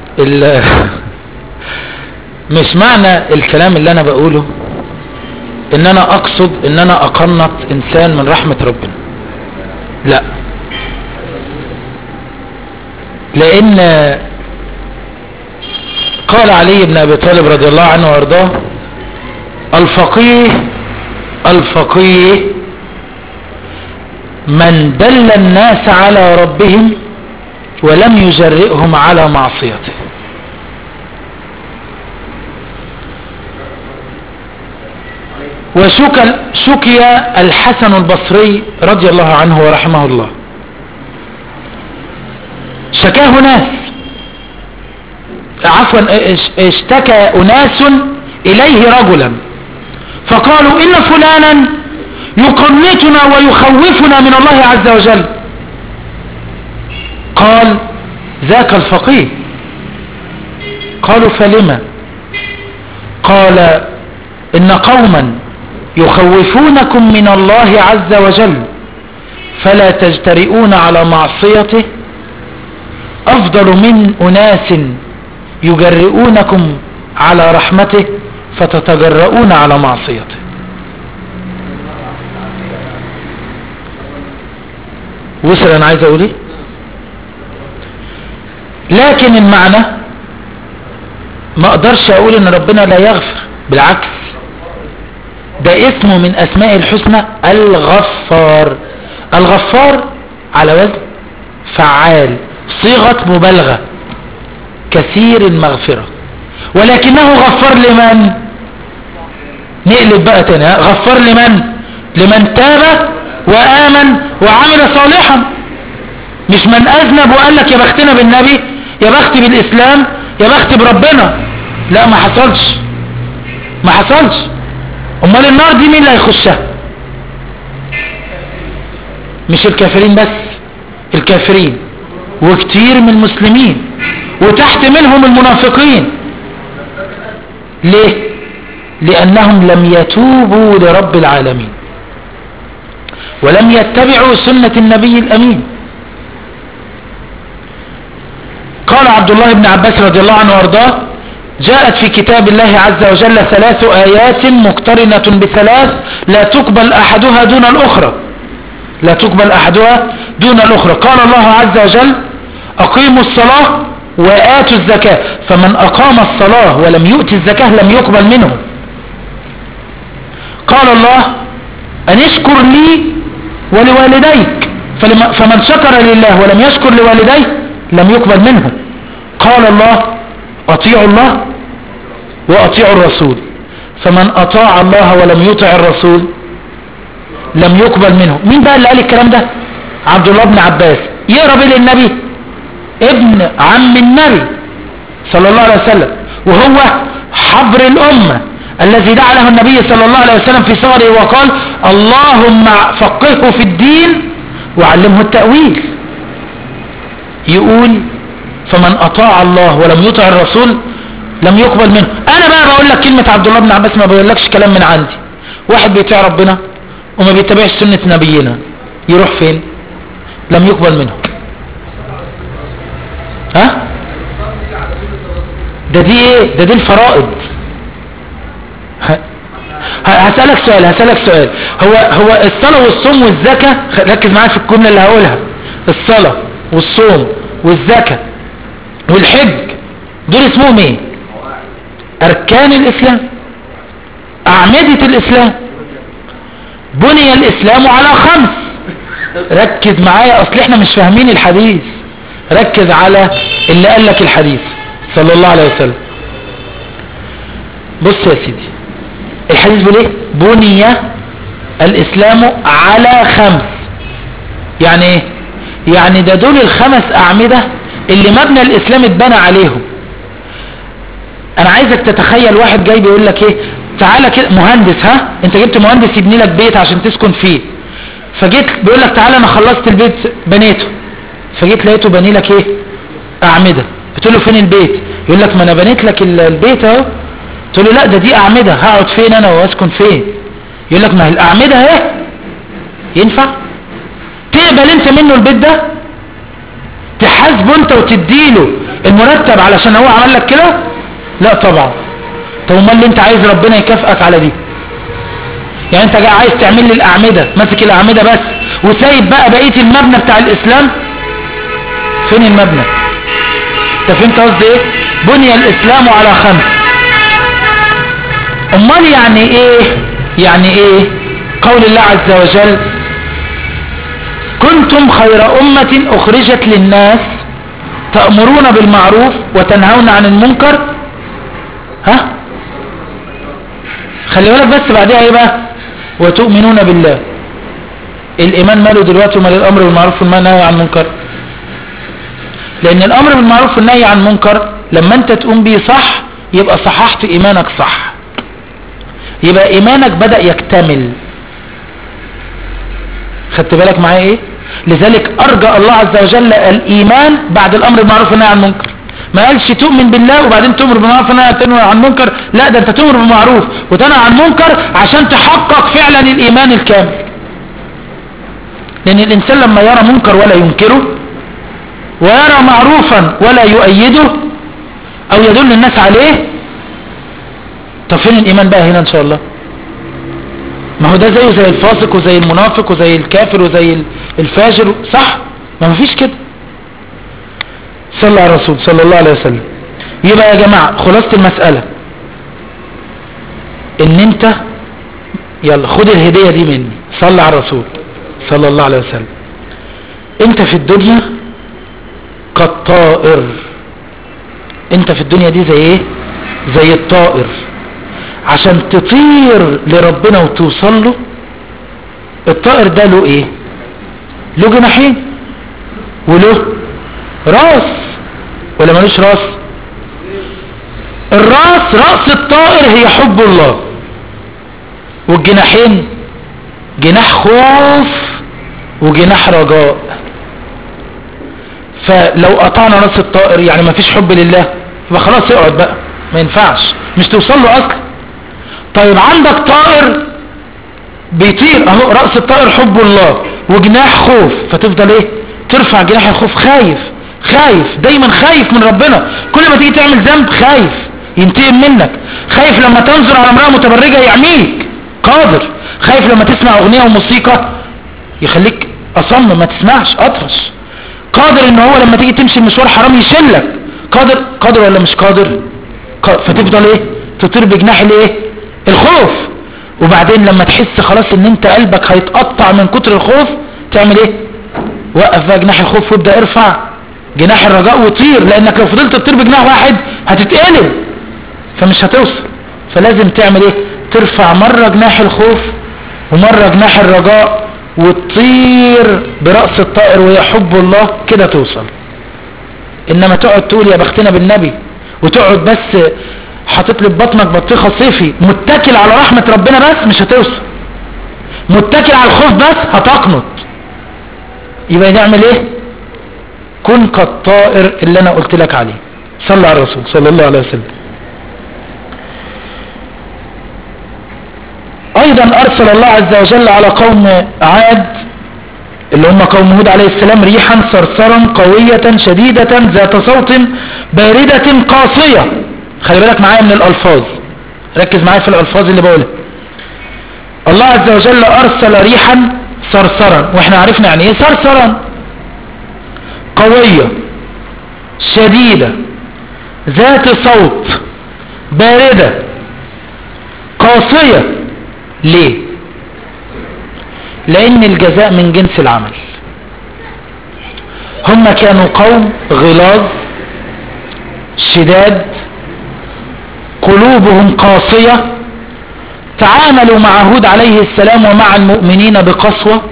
مش معنى الكلام اللي انا بقوله ان انا اقصد ان انا اقنط انسان من رحمة ربنا لا لان قال علي بن ابي طالب رضي الله عنه وارضاه الفقيه الفقيه من دل الناس على ربهم ولم يجرئهم على معصيته وشكي الحسن البصري رضي الله عنه ورحمه الله شكاه ناس عفوا اشتكى أناس إليه رجلا فقالوا إن فلانا يقنطنا ويخوفنا من الله عز وجل قال ذاك الفقيه قالوا فلما قال إن قوما يخوفونكم من الله عز وجل فلا تجترئون على معصيته أفضل من أناس يجرئونكم على رحمته فتتجرؤون على معصيته وصل انا عايز اقول ايه لكن المعنى ما اقدرش اقول ان ربنا لا يغفر بالعكس ده اسمه من اسماء الحسنى الغفار الغفار على وزن فعال صيغة مبالغة كثير المغفرة ولكنه غفار لمن نقلب بقى تاني غفار لمن لمن تاب وآمن وعمل صالحا مش من أذنب وقال لك يا بختنا بالنبي يا بختي بالإسلام يا بختي بربنا لا ما حصلش ما حصلش امال النار دي مين اللي هيخشها مش الكافرين بس الكافرين وكتير من المسلمين وتحت منهم المنافقين ليه لأنهم لم يتوبوا لرب العالمين ولم يتبعوا سنة النبي الأمين قال عبد الله بن عباس رضي الله عنه وارضاه جاءت في كتاب الله عز وجل ثلاث آيات مقترنة بثلاث لا تقبل أحدها دون الأخرى لا تقبل أحدها دون الأخرى قال الله عز وجل أقيموا الصلاة وآتوا الزكاة فمن أقام الصلاة ولم يؤتي الزكاة لم يقبل منه قال الله أن اشكر لي ولوالديك فمن شكر لله ولم يشكر لوالديه لم يقبل منه قال الله أطيعوا الله وأطيعوا الرسول فمن أطاع الله ولم يطع الرسول لم يقبل منه مين بقى اللي قال الكلام ده عبد الله بن عباس يقرب بيه للنبي ابن عم النبي صلى الله عليه وسلم وهو حبر الأمة الذي دعا له النبي صلى الله عليه وسلم في صغره وقال اللهم فقهه في الدين وعلمه التأويل يقول فمن أطاع الله ولم يطع الرسول لم يقبل منه أنا بقى بقول لك كلمة عبد الله بن عباس ما بقولكش كلام من عندي واحد بيطيع ربنا وما بيتبعش سنة نبينا يروح فين لم يقبل منه ها ده دي ايه ده دي الفرائض هسألك سؤال هسألك سؤال هو هو الصلاة والصوم والزكاة ركز معايا في الجملة اللي هقولها الصلاة والصوم والزكاة والحج دول اسمهم ايه اركان الاسلام اعمدة الاسلام بني الاسلام على خمس ركز معايا اصل احنا مش فاهمين الحديث ركز على اللي قال لك الحديث صلى الله عليه وسلم بص يا سيدي الحديث بيقول ايه بني الاسلام على خمس يعني ايه يعني ده دول الخمس اعمدة اللي مبنى الاسلام اتبنى عليهم انا عايزك تتخيل واحد جاي بيقول لك ايه تعالى كده مهندس ها انت جبت مهندس يبني لك بيت عشان تسكن فيه فجيت بيقول لك تعالى انا خلصت البيت بنيته فجيت لقيته بني لك ايه اعمدة قلت له فين البيت يقول لك ما انا بنيت لك البيت اهو قلت له لا ده دي اعمدة هقعد فين انا واسكن فين يقول لك ما هي الاعمدة اهي ينفع تقبل انت منه البيت ده تحاسبه انت وتديله المرتب علشان هو عمل لك كده لا طبعا طب امال اللي انت عايز ربنا يكافئك على دي يعني انت جاي عايز تعمل لي الاعمده ماسك الاعمده بس وسايب بقى بقيه المبنى بتاع الاسلام فين المبنى انت فهمت قصدي ايه بني الاسلام على خمس امال يعني ايه يعني ايه قول الله عز وجل كنتم خير امه اخرجت للناس تأمرون بالمعروف وتنهون عن المنكر ها خلي بالك بس بعدها ايه بقى وتؤمنون بالله الايمان ماله دلوقتي ومال الامر بالمعروف والنهي عن المنكر لان الامر بالمعروف والنهي عن المنكر لما انت تقوم بيه صح يبقى صححت ايمانك صح يبقى ايمانك بدأ يكتمل خدت بالك معايا ايه لذلك ارجى الله عز وجل الايمان بعد الامر بالمعروف والنهي عن المنكر ما قالش تؤمن بالله وبعدين تؤمر بالمعروف والنهي عن المنكر لا ده انت تؤمر بالمعروف وتنهى عن المنكر عشان تحقق فعلا الايمان الكامل لان الانسان لما يرى منكر ولا ينكره ويرى معروفا ولا يؤيده او يدل الناس عليه طب فين الايمان بقى هنا ان شاء الله ما هو ده زيه زي الفاسق وزي المنافق وزي الكافر وزي الفاجر صح ما مفيش كده صلى على الرسول صلى الله عليه وسلم يبقى يا جماعة خلاصة المسألة ان انت يلا خد الهدية دي مني صلى على الرسول صلى الله عليه وسلم انت في الدنيا كالطائر انت في الدنيا دي زي ايه زي الطائر عشان تطير لربنا وتوصل له الطائر ده له ايه له جناحين وله راس ولا ملوش راس الراس راس الطائر هي حب الله والجناحين جناح خوف وجناح رجاء فلو قطعنا راس الطائر يعني ما فيش حب لله يبقى خلاص اقعد بقى ما ينفعش مش توصل له اصلا طيب عندك طائر بيطير اهو رأس الطائر حب الله وجناح خوف فتفضل ايه ترفع جناح الخوف خايف خايف دايما خايف من ربنا كل ما تيجي تعمل ذنب خايف ينتقم منك خايف لما تنظر على امرأة متبرجة يعميك قادر خايف لما تسمع اغنية وموسيقى يخليك اصم ما تسمعش اطرش قادر ان هو لما تيجي تمشي المشوار حرام يشلك قادر قادر ولا مش قادر فتفضل ايه تطير بجناح الايه الخوف وبعدين لما تحس خلاص ان انت قلبك هيتقطع من كتر الخوف تعمل ايه وقف بقى جناح الخوف وابدا ارفع جناح الرجاء وطير لانك لو فضلت تطير بجناح واحد هتتقلب فمش هتوصل فلازم تعمل ايه ترفع مرة جناح الخوف ومرة جناح الرجاء وتطير برأس الطائر وهي حب الله كده توصل انما تقعد تقول يا بختنا بالنبي وتقعد بس حاطط لي بطنك بطيخه صيفي متكل على رحمة ربنا بس مش هتوصل متكل على الخوف بس هتقنط يبقى نعمل ايه كن كالطائر اللي انا قلت لك عليه صلى على الرسول صلى الله عليه وسلم ايضا ارسل الله عز وجل على قوم عاد اللي هم قوم هود عليه السلام ريحا صرصرا قوية شديدة ذات صوت باردة قاسية خلي بالك معايا من الالفاظ ركز معايا في الالفاظ اللي بقولها الله عز وجل ارسل ريحا صرصرا واحنا عرفنا يعني ايه صرصرا قوية شديدة ذات صوت باردة قاسية ليه لان الجزاء من جنس العمل هم كانوا قوم غلاظ شداد قلوبهم قاسية تعاملوا مع هود عليه السلام ومع المؤمنين بقسوة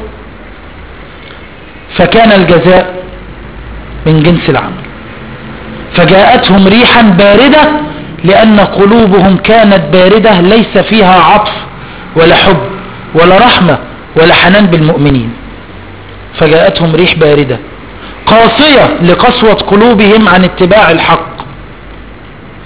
فكان الجزاء من جنس العمل فجاءتهم ريحا باردة لأن قلوبهم كانت باردة ليس فيها عطف ولا حب ولا رحمة ولا حنان بالمؤمنين فجاءتهم ريح باردة قاسية لقسوة قلوبهم عن اتباع الحق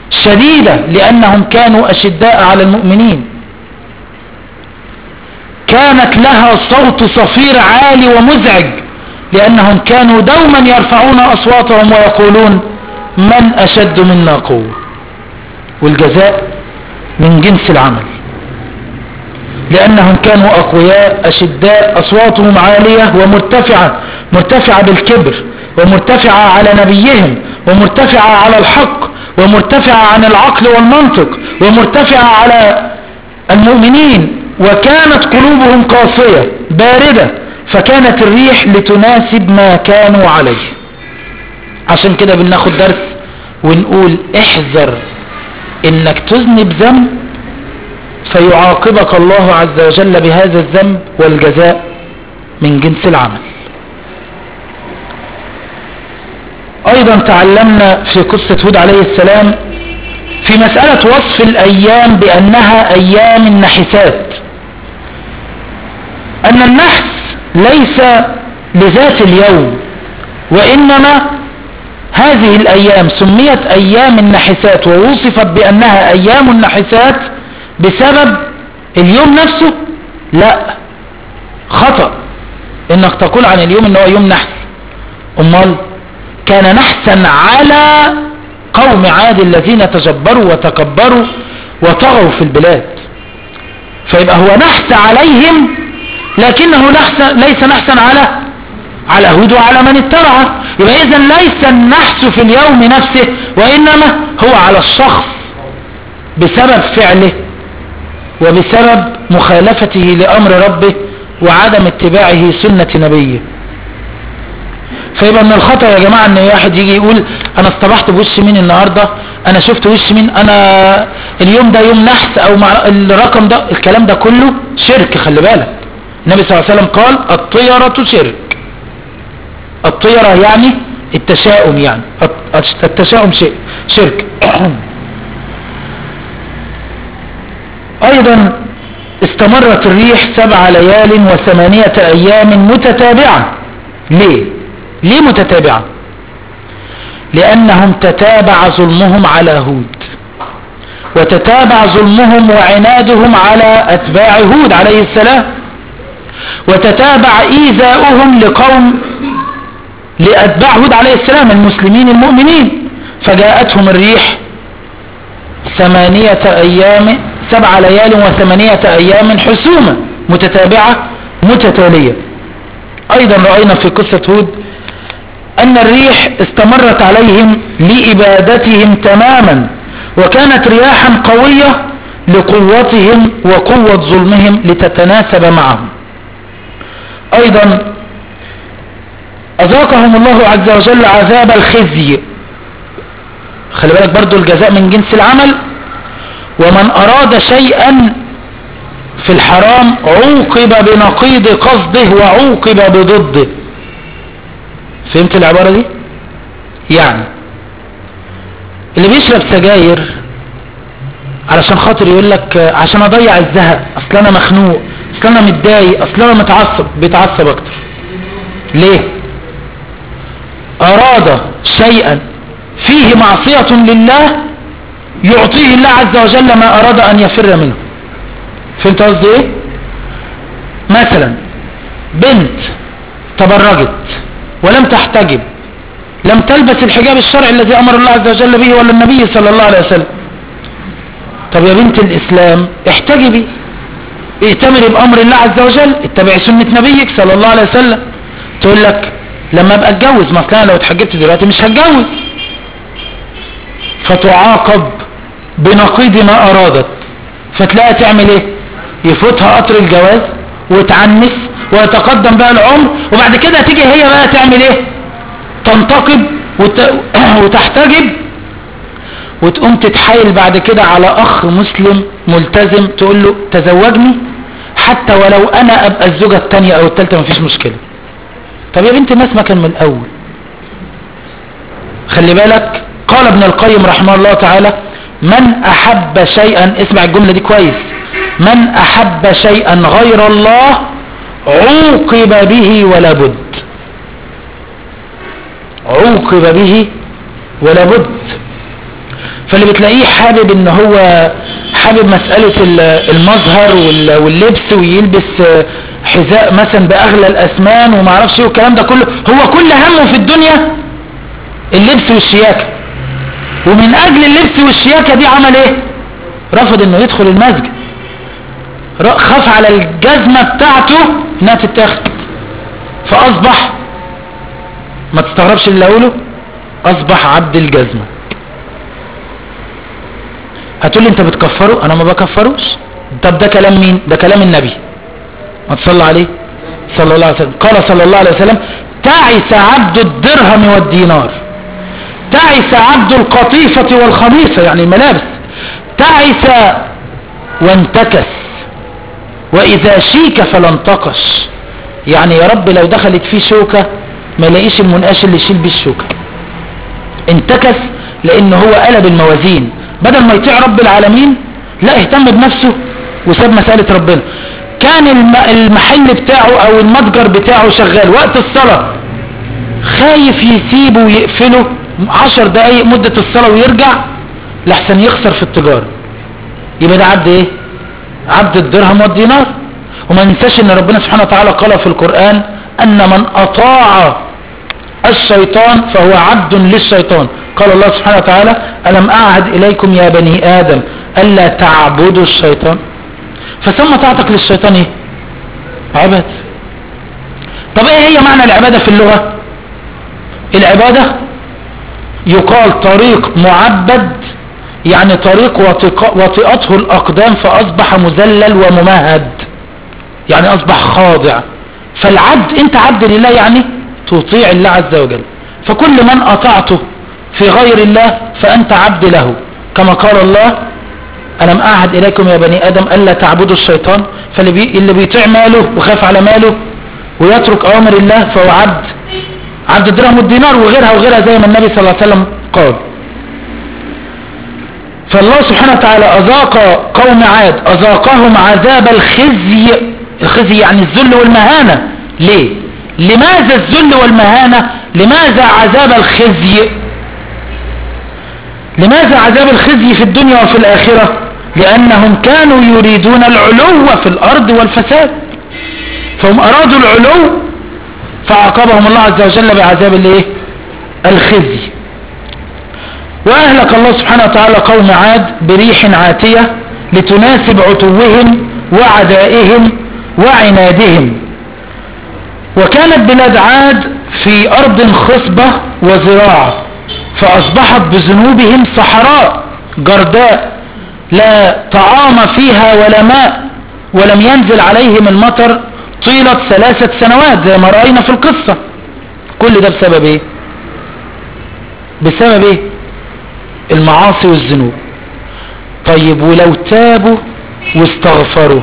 شديدة لأنهم كانوا أشداء على المؤمنين كانت لها صوت صفير عالي ومزعج لأنهم كانوا دوما يرفعون أصواتهم ويقولون من أشد منا قوة والجزاء من جنس العمل لأنهم كانوا أقوياء أشداء أصواتهم عالية ومرتفعة مرتفعة بالكبر ومرتفعة على نبيهم ومرتفعة على الحق ومرتفعة عن العقل والمنطق ومرتفعة على المؤمنين وكانت قلوبهم قاسية باردة فكانت الريح لتناسب ما كانوا عليه عشان كده بناخد درس ونقول احذر انك تذنب ذنب فيعاقبك الله عز وجل بهذا الذنب والجزاء من جنس العمل ايضا تعلمنا في قصة هود عليه السلام في مسألة وصف الايام بانها ايام النحسات ان النحس ليس لذات اليوم وانما هذه الايام سميت ايام النحسات ووصفت بانها ايام النحسات بسبب اليوم نفسه لا خطأ انك تقول عن اليوم انه يوم نحس امال كان نحسا على قوم عاد الذين تجبروا وتكبروا وطغوا في البلاد فيبقى هو نحس عليهم لكنه نحس ليس نحسا على على هود وعلى من اتبعه يبقى اذا ليس النحس في اليوم نفسه وانما هو على الشخص بسبب فعله وبسبب مخالفته لامر ربه وعدم اتباعه سنة نبيه فيبقى من الخطأ يا جماعة ان واحد يجي يقول انا اصطبحت بوش مين النهاردة انا شفت وش مين انا اليوم ده يوم نحس او مع الرقم ده الكلام ده كله شرك خلي بالك النبي صلى الله عليه وسلم قال الطيرة شرك الطيرة يعني التشاؤم يعني التشاؤم شيء شرك ايضا استمرت الريح سبع ليال وثمانية ايام متتابعة ليه ليه متتابعة لانهم تتابع ظلمهم على هود وتتابع ظلمهم وعنادهم على اتباع هود عليه السلام وتتابع ايذاؤهم لقوم لاتباع هود عليه السلام المسلمين المؤمنين فجاءتهم الريح ثمانية ايام سبع ليال وثمانية ايام حسومة متتابعة متتالية ايضا رأينا في قصة هود ان الريح استمرت عليهم لابادتهم تماما وكانت رياحا قوية لقوتهم وقوة ظلمهم لتتناسب معهم ايضا اذاقهم الله عز وجل عذاب الخزي خلي بالك برضو الجزاء من جنس العمل ومن اراد شيئا في الحرام عوقب بنقيض قصده وعوقب بضده فهمت العبارة دي يعني اللي بيشرب سجاير علشان خاطر يقول لك عشان اضيع الزهق اصل انا مخنوق اصل انا متضايق اصل انا متعصب بيتعصب اكتر ليه اراد شيئا فيه معصية لله يعطيه الله عز وجل ما اراد ان يفر منه فهمت قصدي ايه مثلا بنت تبرجت ولم تحتجب لم تلبس الحجاب الشرعي الذي امر الله عز وجل به ولا النبي صلى الله عليه وسلم طب يا بنت الاسلام احتجبي ائتمري بامر الله عز وجل اتبعي سنة نبيك صلى الله عليه وسلم تقول لك لما ابقى اتجوز مثلا لو اتحجبت دلوقتي مش هتجوز فتعاقب بنقيض ما ارادت فتلاقي تعمل ايه يفوتها قطر الجواز وتعنف ويتقدم بقى العمر وبعد كده تيجي هي بقى تعمل ايه تنتقب وت... وتحتجب وتقوم تتحايل بعد كده على اخ مسلم ملتزم تقول له تزوجني حتى ولو انا ابقى الزوجة التانية او التالتة مفيش مشكلة طب يا بنت الناس ما كان من الاول خلي بالك قال ابن القيم رحمه الله تعالى من احب شيئا اسمع الجملة دي كويس من احب شيئا غير الله عوقب به ولا بد عوقب به ولا بد فاللي بتلاقيه حابب ان هو حابب مسألة المظهر واللبس ويلبس حذاء مثلا بأغلى الأسمان وما اعرفش ايه والكلام ده كله هو كل همه في الدنيا اللبس والشياكة ومن أجل اللبس والشياكة دي عمل ايه رفض انه يدخل المسجد خاف على الجزمة بتاعته انها تتاخد فأصبح ما تستغربش اللي اقوله أصبح عبد الجزمة هتقول لي انت بتكفره انا ما بكفروش طب ده كلام مين ده كلام النبي ما تصلى عليه صلى الله عليه وسلم قال صلى الله عليه وسلم تعس عبد الدرهم والدينار تعس عبد القطيفة والخميصة يعني الملابس تعس وانتكس واذا شيك فلا انتقش يعني يا رب لو دخلت فيه شوكة ما يلاقيش المنقاش اللي يشيل بيه الشوكة انتكس لان هو قلب الموازين بدل ما يطيع رب العالمين لا اهتم بنفسه وساب مسألة ربنا كان المحل بتاعه او المتجر بتاعه شغال وقت الصلاة خايف يسيبه ويقفله عشر دقايق مدة الصلاة ويرجع لحسن يخسر في التجارة يبقى ده عبد ايه عبد الدرهم والدينار وما ننساش ان ربنا سبحانه وتعالى قال في القرآن ان من اطاع الشيطان فهو عبد للشيطان قال الله سبحانه وتعالى ألم أعهد إليكم يا بني آدم ألا تعبدوا الشيطان فسمى طاعتك للشيطان ايه عبادة طب ايه هي معنى العبادة في اللغة العبادة يقال طريق معبد يعني طريق وطئته الأقدام فأصبح مذلل وممهد يعني أصبح خاضع فالعبد انت عبد لله يعني تطيع الله عز وجل فكل من أطعته في غير الله فأنت عبد له كما قال الله ألم أعهد إليكم يا بني آدم ألا تعبدوا الشيطان فاللي بي... اللي بيطيع ماله وخاف على ماله ويترك أوامر الله فهو عبد عبد الدرهم والدينار وغيرها وغيرها زي ما النبي صلى الله عليه وسلم قال فالله سبحانه وتعالى أذاق قوم عاد أذاقهم عذاب الخزي الخزي يعني الذل والمهانة ليه لماذا الذل والمهانة لماذا عذاب الخزي لماذا عذاب الخزي في الدنيا وفي الآخرة لأنهم كانوا يريدون العلو في الأرض والفساد فهم أرادوا العلو فعاقبهم الله عز وجل بعذاب الايه الخزي وأهلك الله سبحانه وتعالى قوم عاد بريح عاتية لتناسب عتوهم وعدائهم وعنادهم وكانت بلاد عاد في أرض خصبة وزراعة فأصبحت بذنوبهم صحراء جرداء لا طعام فيها ولا ماء ولم ينزل عليهم المطر طيلة ثلاثة سنوات زي ما رأينا في القصة كل ده بسبب ايه بسبب ايه المعاصي والذنوب طيب ولو تابوا واستغفروا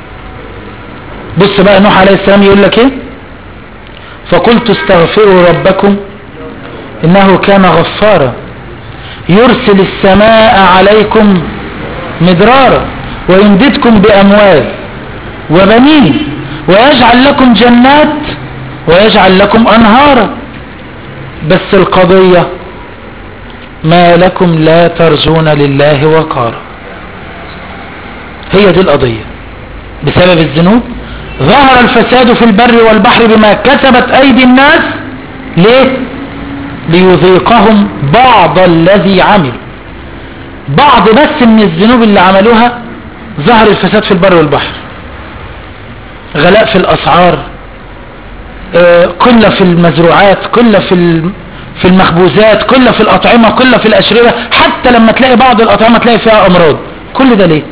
بص بقى نوح عليه السلام يقول لك ايه فقلت استغفروا ربكم انه كان غفارا يرسل السماء عليكم مدرارا ويمددكم باموال وبنين ويجعل لكم جنات ويجعل لكم انهارا بس القضية ما لكم لا ترجون لله وقارا هي دي القضية بسبب الذنوب ظهر الفساد في البر والبحر بما كسبت ايدي الناس ليه ليذيقهم بعض الذي عملوا بعض بس من الذنوب اللي عملوها ظهر الفساد في البر والبحر غلاء في الاسعار آه، كل في المزروعات كل في في المخبوزات كل في الاطعمة كل في الاشربة حتى لما تلاقي بعض الاطعمة تلاقي فيها امراض كل ده ليه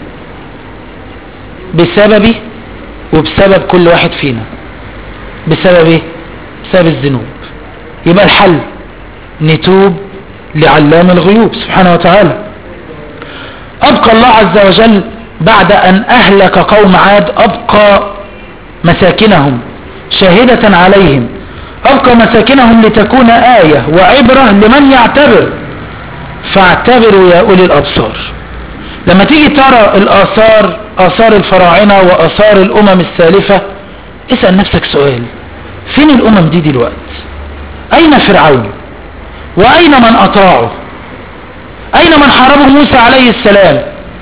بسببي وبسبب كل واحد فينا بسبب ايه بسبب الذنوب يبقى الحل نتوب لعلام الغيوب سبحانه وتعالى أبقى الله عز وجل بعد أن أهلك قوم عاد أبقى مساكنهم شاهدة عليهم أبقى مساكنهم لتكون آية وعبرة لمن يعتبر فاعتبروا يا أولي الأبصار لما تيجي ترى الآثار آثار الفراعنة وآثار الأمم السالفة اسأل نفسك سؤال فين الأمم دي دلوقتي أين فرعون وأين من أطاعه أين من حاربه موسى عليه السلام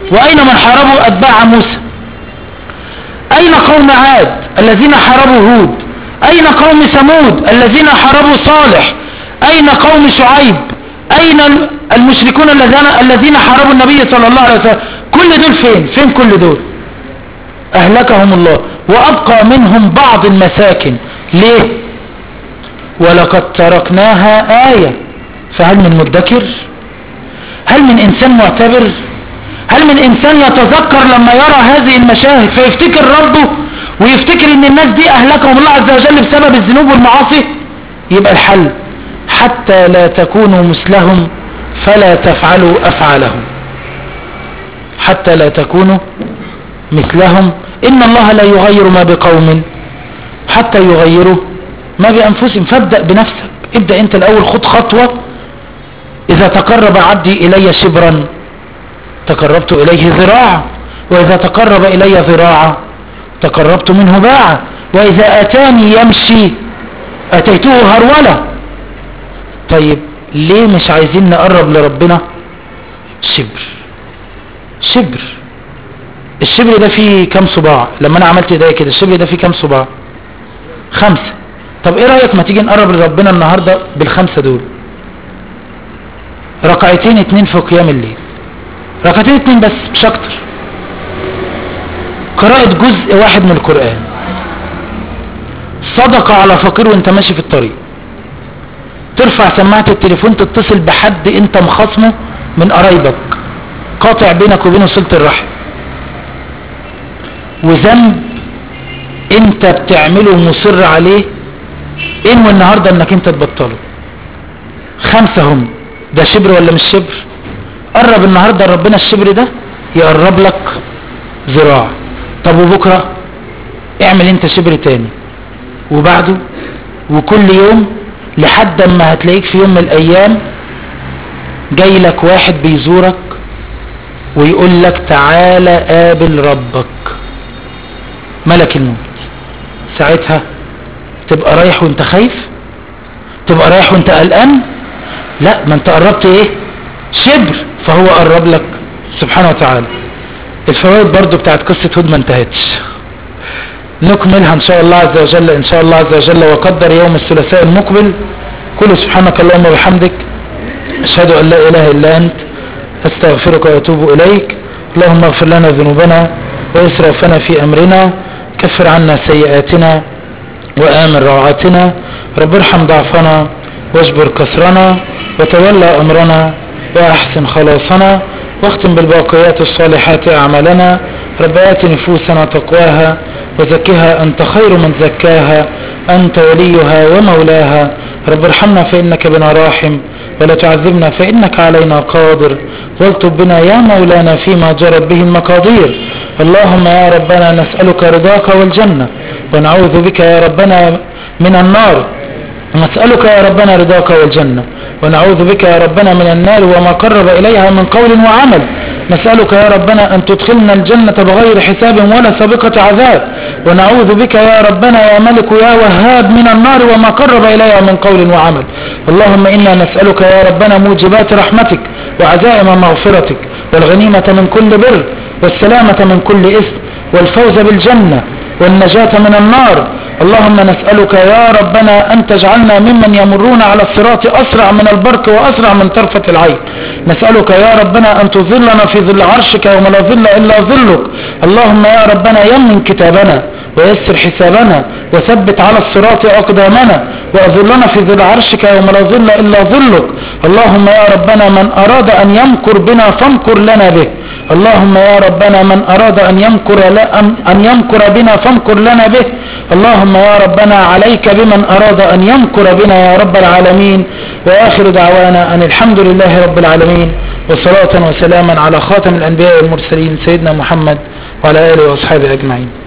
وأين من حاربوا أتباع موسى أين قوم عاد الذين حاربوا هود أين قوم ثمود الذين حاربوا صالح أين قوم شعيب أين المشركون الذين الذين حاربوا النبي صلى الله عليه وسلم كل دول فين فين كل دول أهلكهم الله وأبقى منهم بعض المساكن ليه ولقد تركناها آية فهل من مدكر هل من إنسان معتبر هل من إنسان يتذكر لما يرى هذه المشاهد فيفتكر ربه ويفتكر ان الناس دي أهلكهم الله عز وجل بسبب الذنوب والمعاصي يبقى الحل حتى لا تكونوا مثلهم فلا تفعلوا أفعالهم حتى لا تكونوا مثلهم إن الله لا يغير ما بقوم حتى يغيروا ما بأنفسهم فابدأ بنفسك ابدأ انت الأول خد خطوة إذا تقرب عبدي إلي شبرا تقربت إليه ذراعا وإذا تقرب إلي ذراعا تقربت منه باعا وإذا أتاني يمشي أتيته هرولة طيب ليه مش عايزين نقرب لربنا شبر شبر الشبر ده فيه كام صباع لما انا عملت ايديا كده الشبر ده فيه كام صباع خمسة طب ايه رأيك ما تيجي نقرب لربنا النهاردة بالخمسة دول ركعتين اتنين في قيام الليل ركعتين اتنين بس مش اكتر قراءة جزء واحد من القرآن صدقة على فقير وانت ماشي في الطريق ترفع سماعة التليفون تتصل بحد انت مخاصمه من قرايبك قاطع بينك وبينه صلة الرحم وذنب انت بتعمله ومصر عليه انوي النهاردة انك انت تبطله خمسة هم ده شبر ولا مش شبر قرب النهاردة ربنا الشبر ده يقرب لك ذراع طب وبكرة اعمل انت شبر تاني وبعده وكل يوم لحد اما هتلاقيك في يوم من الايام جاي لك واحد بيزورك ويقول لك تعالى قابل ربك ملك الموت ساعتها تبقى رايح وانت خايف تبقى رايح وانت قلقان لا ما انت قربت ايه شبر فهو قرب لك سبحانه وتعالى الفوائد برضو بتاعت قصة هود ما انتهتش نكملها ان شاء الله عز وجل ان شاء الله عز وجل وقدر يوم الثلاثاء المقبل كل سبحانك اللهم وبحمدك اشهد ان لا اله الا انت استغفرك واتوب اليك اللهم اغفر لنا ذنوبنا واسرافنا في امرنا كفر عنا سيئاتنا وامن روعاتنا رب ارحم ضعفنا واجبر كسرنا وتولى امرنا واحسن خلاصنا واختم بالباقيات الصالحات اعمالنا رب آت نفوسنا تقواها وزكها أنت خير من زكاها أنت وليها ومولاها رب ارحمنا فإنك بنا راحم ولا تعذبنا فإنك علينا قادر والطب بنا يا مولانا فيما جرت به المقادير اللهم يا ربنا نسألك رضاك والجنة ونعوذ بك يا ربنا من النار نسألك يا ربنا رضاك والجنة ونعوذ بك يا ربنا من النار وما قرب إليها من قول وعمل نسألك يا ربنا أن تدخلنا الجنة بغير حساب ولا سابقة عذاب ونعوذ بك يا ربنا يا ملك يا وهاب من النار وما قرب إليها من قول وعمل اللهم إنا نسألك يا ربنا موجبات رحمتك وعزائم مغفرتك والغنيمة من كل بر والسلامة من كل إثم والفوز بالجنة والنجاة من النار اللهم نسألك يا ربنا أن تجعلنا ممن يمرون على الصراط أسرع من البرق وأسرع من طرفة العين نسألك يا ربنا أن تظلنا في ظل عرشك يوم لا ظل إلا ظلك اللهم يا ربنا يمن كتابنا ويسر حسابنا وثبت على الصراط أقدامنا وأظلنا في ظل عرشك يوم لا ظل إلا ظلك اللهم يا ربنا من أراد أن يمكر بنا فامكر لنا به اللهم يا ربنا من أراد أن يمكر, أن يمكر بنا فامكر لنا به اللهم يا ربنا عليك بمن أراد أن يمكر بنا يا رب العالمين وآخر دعوانا أن الحمد لله رب العالمين وصلاة وسلاما على خاتم الأنبياء والمرسلين سيدنا محمد وعلى آله وأصحابه أجمعين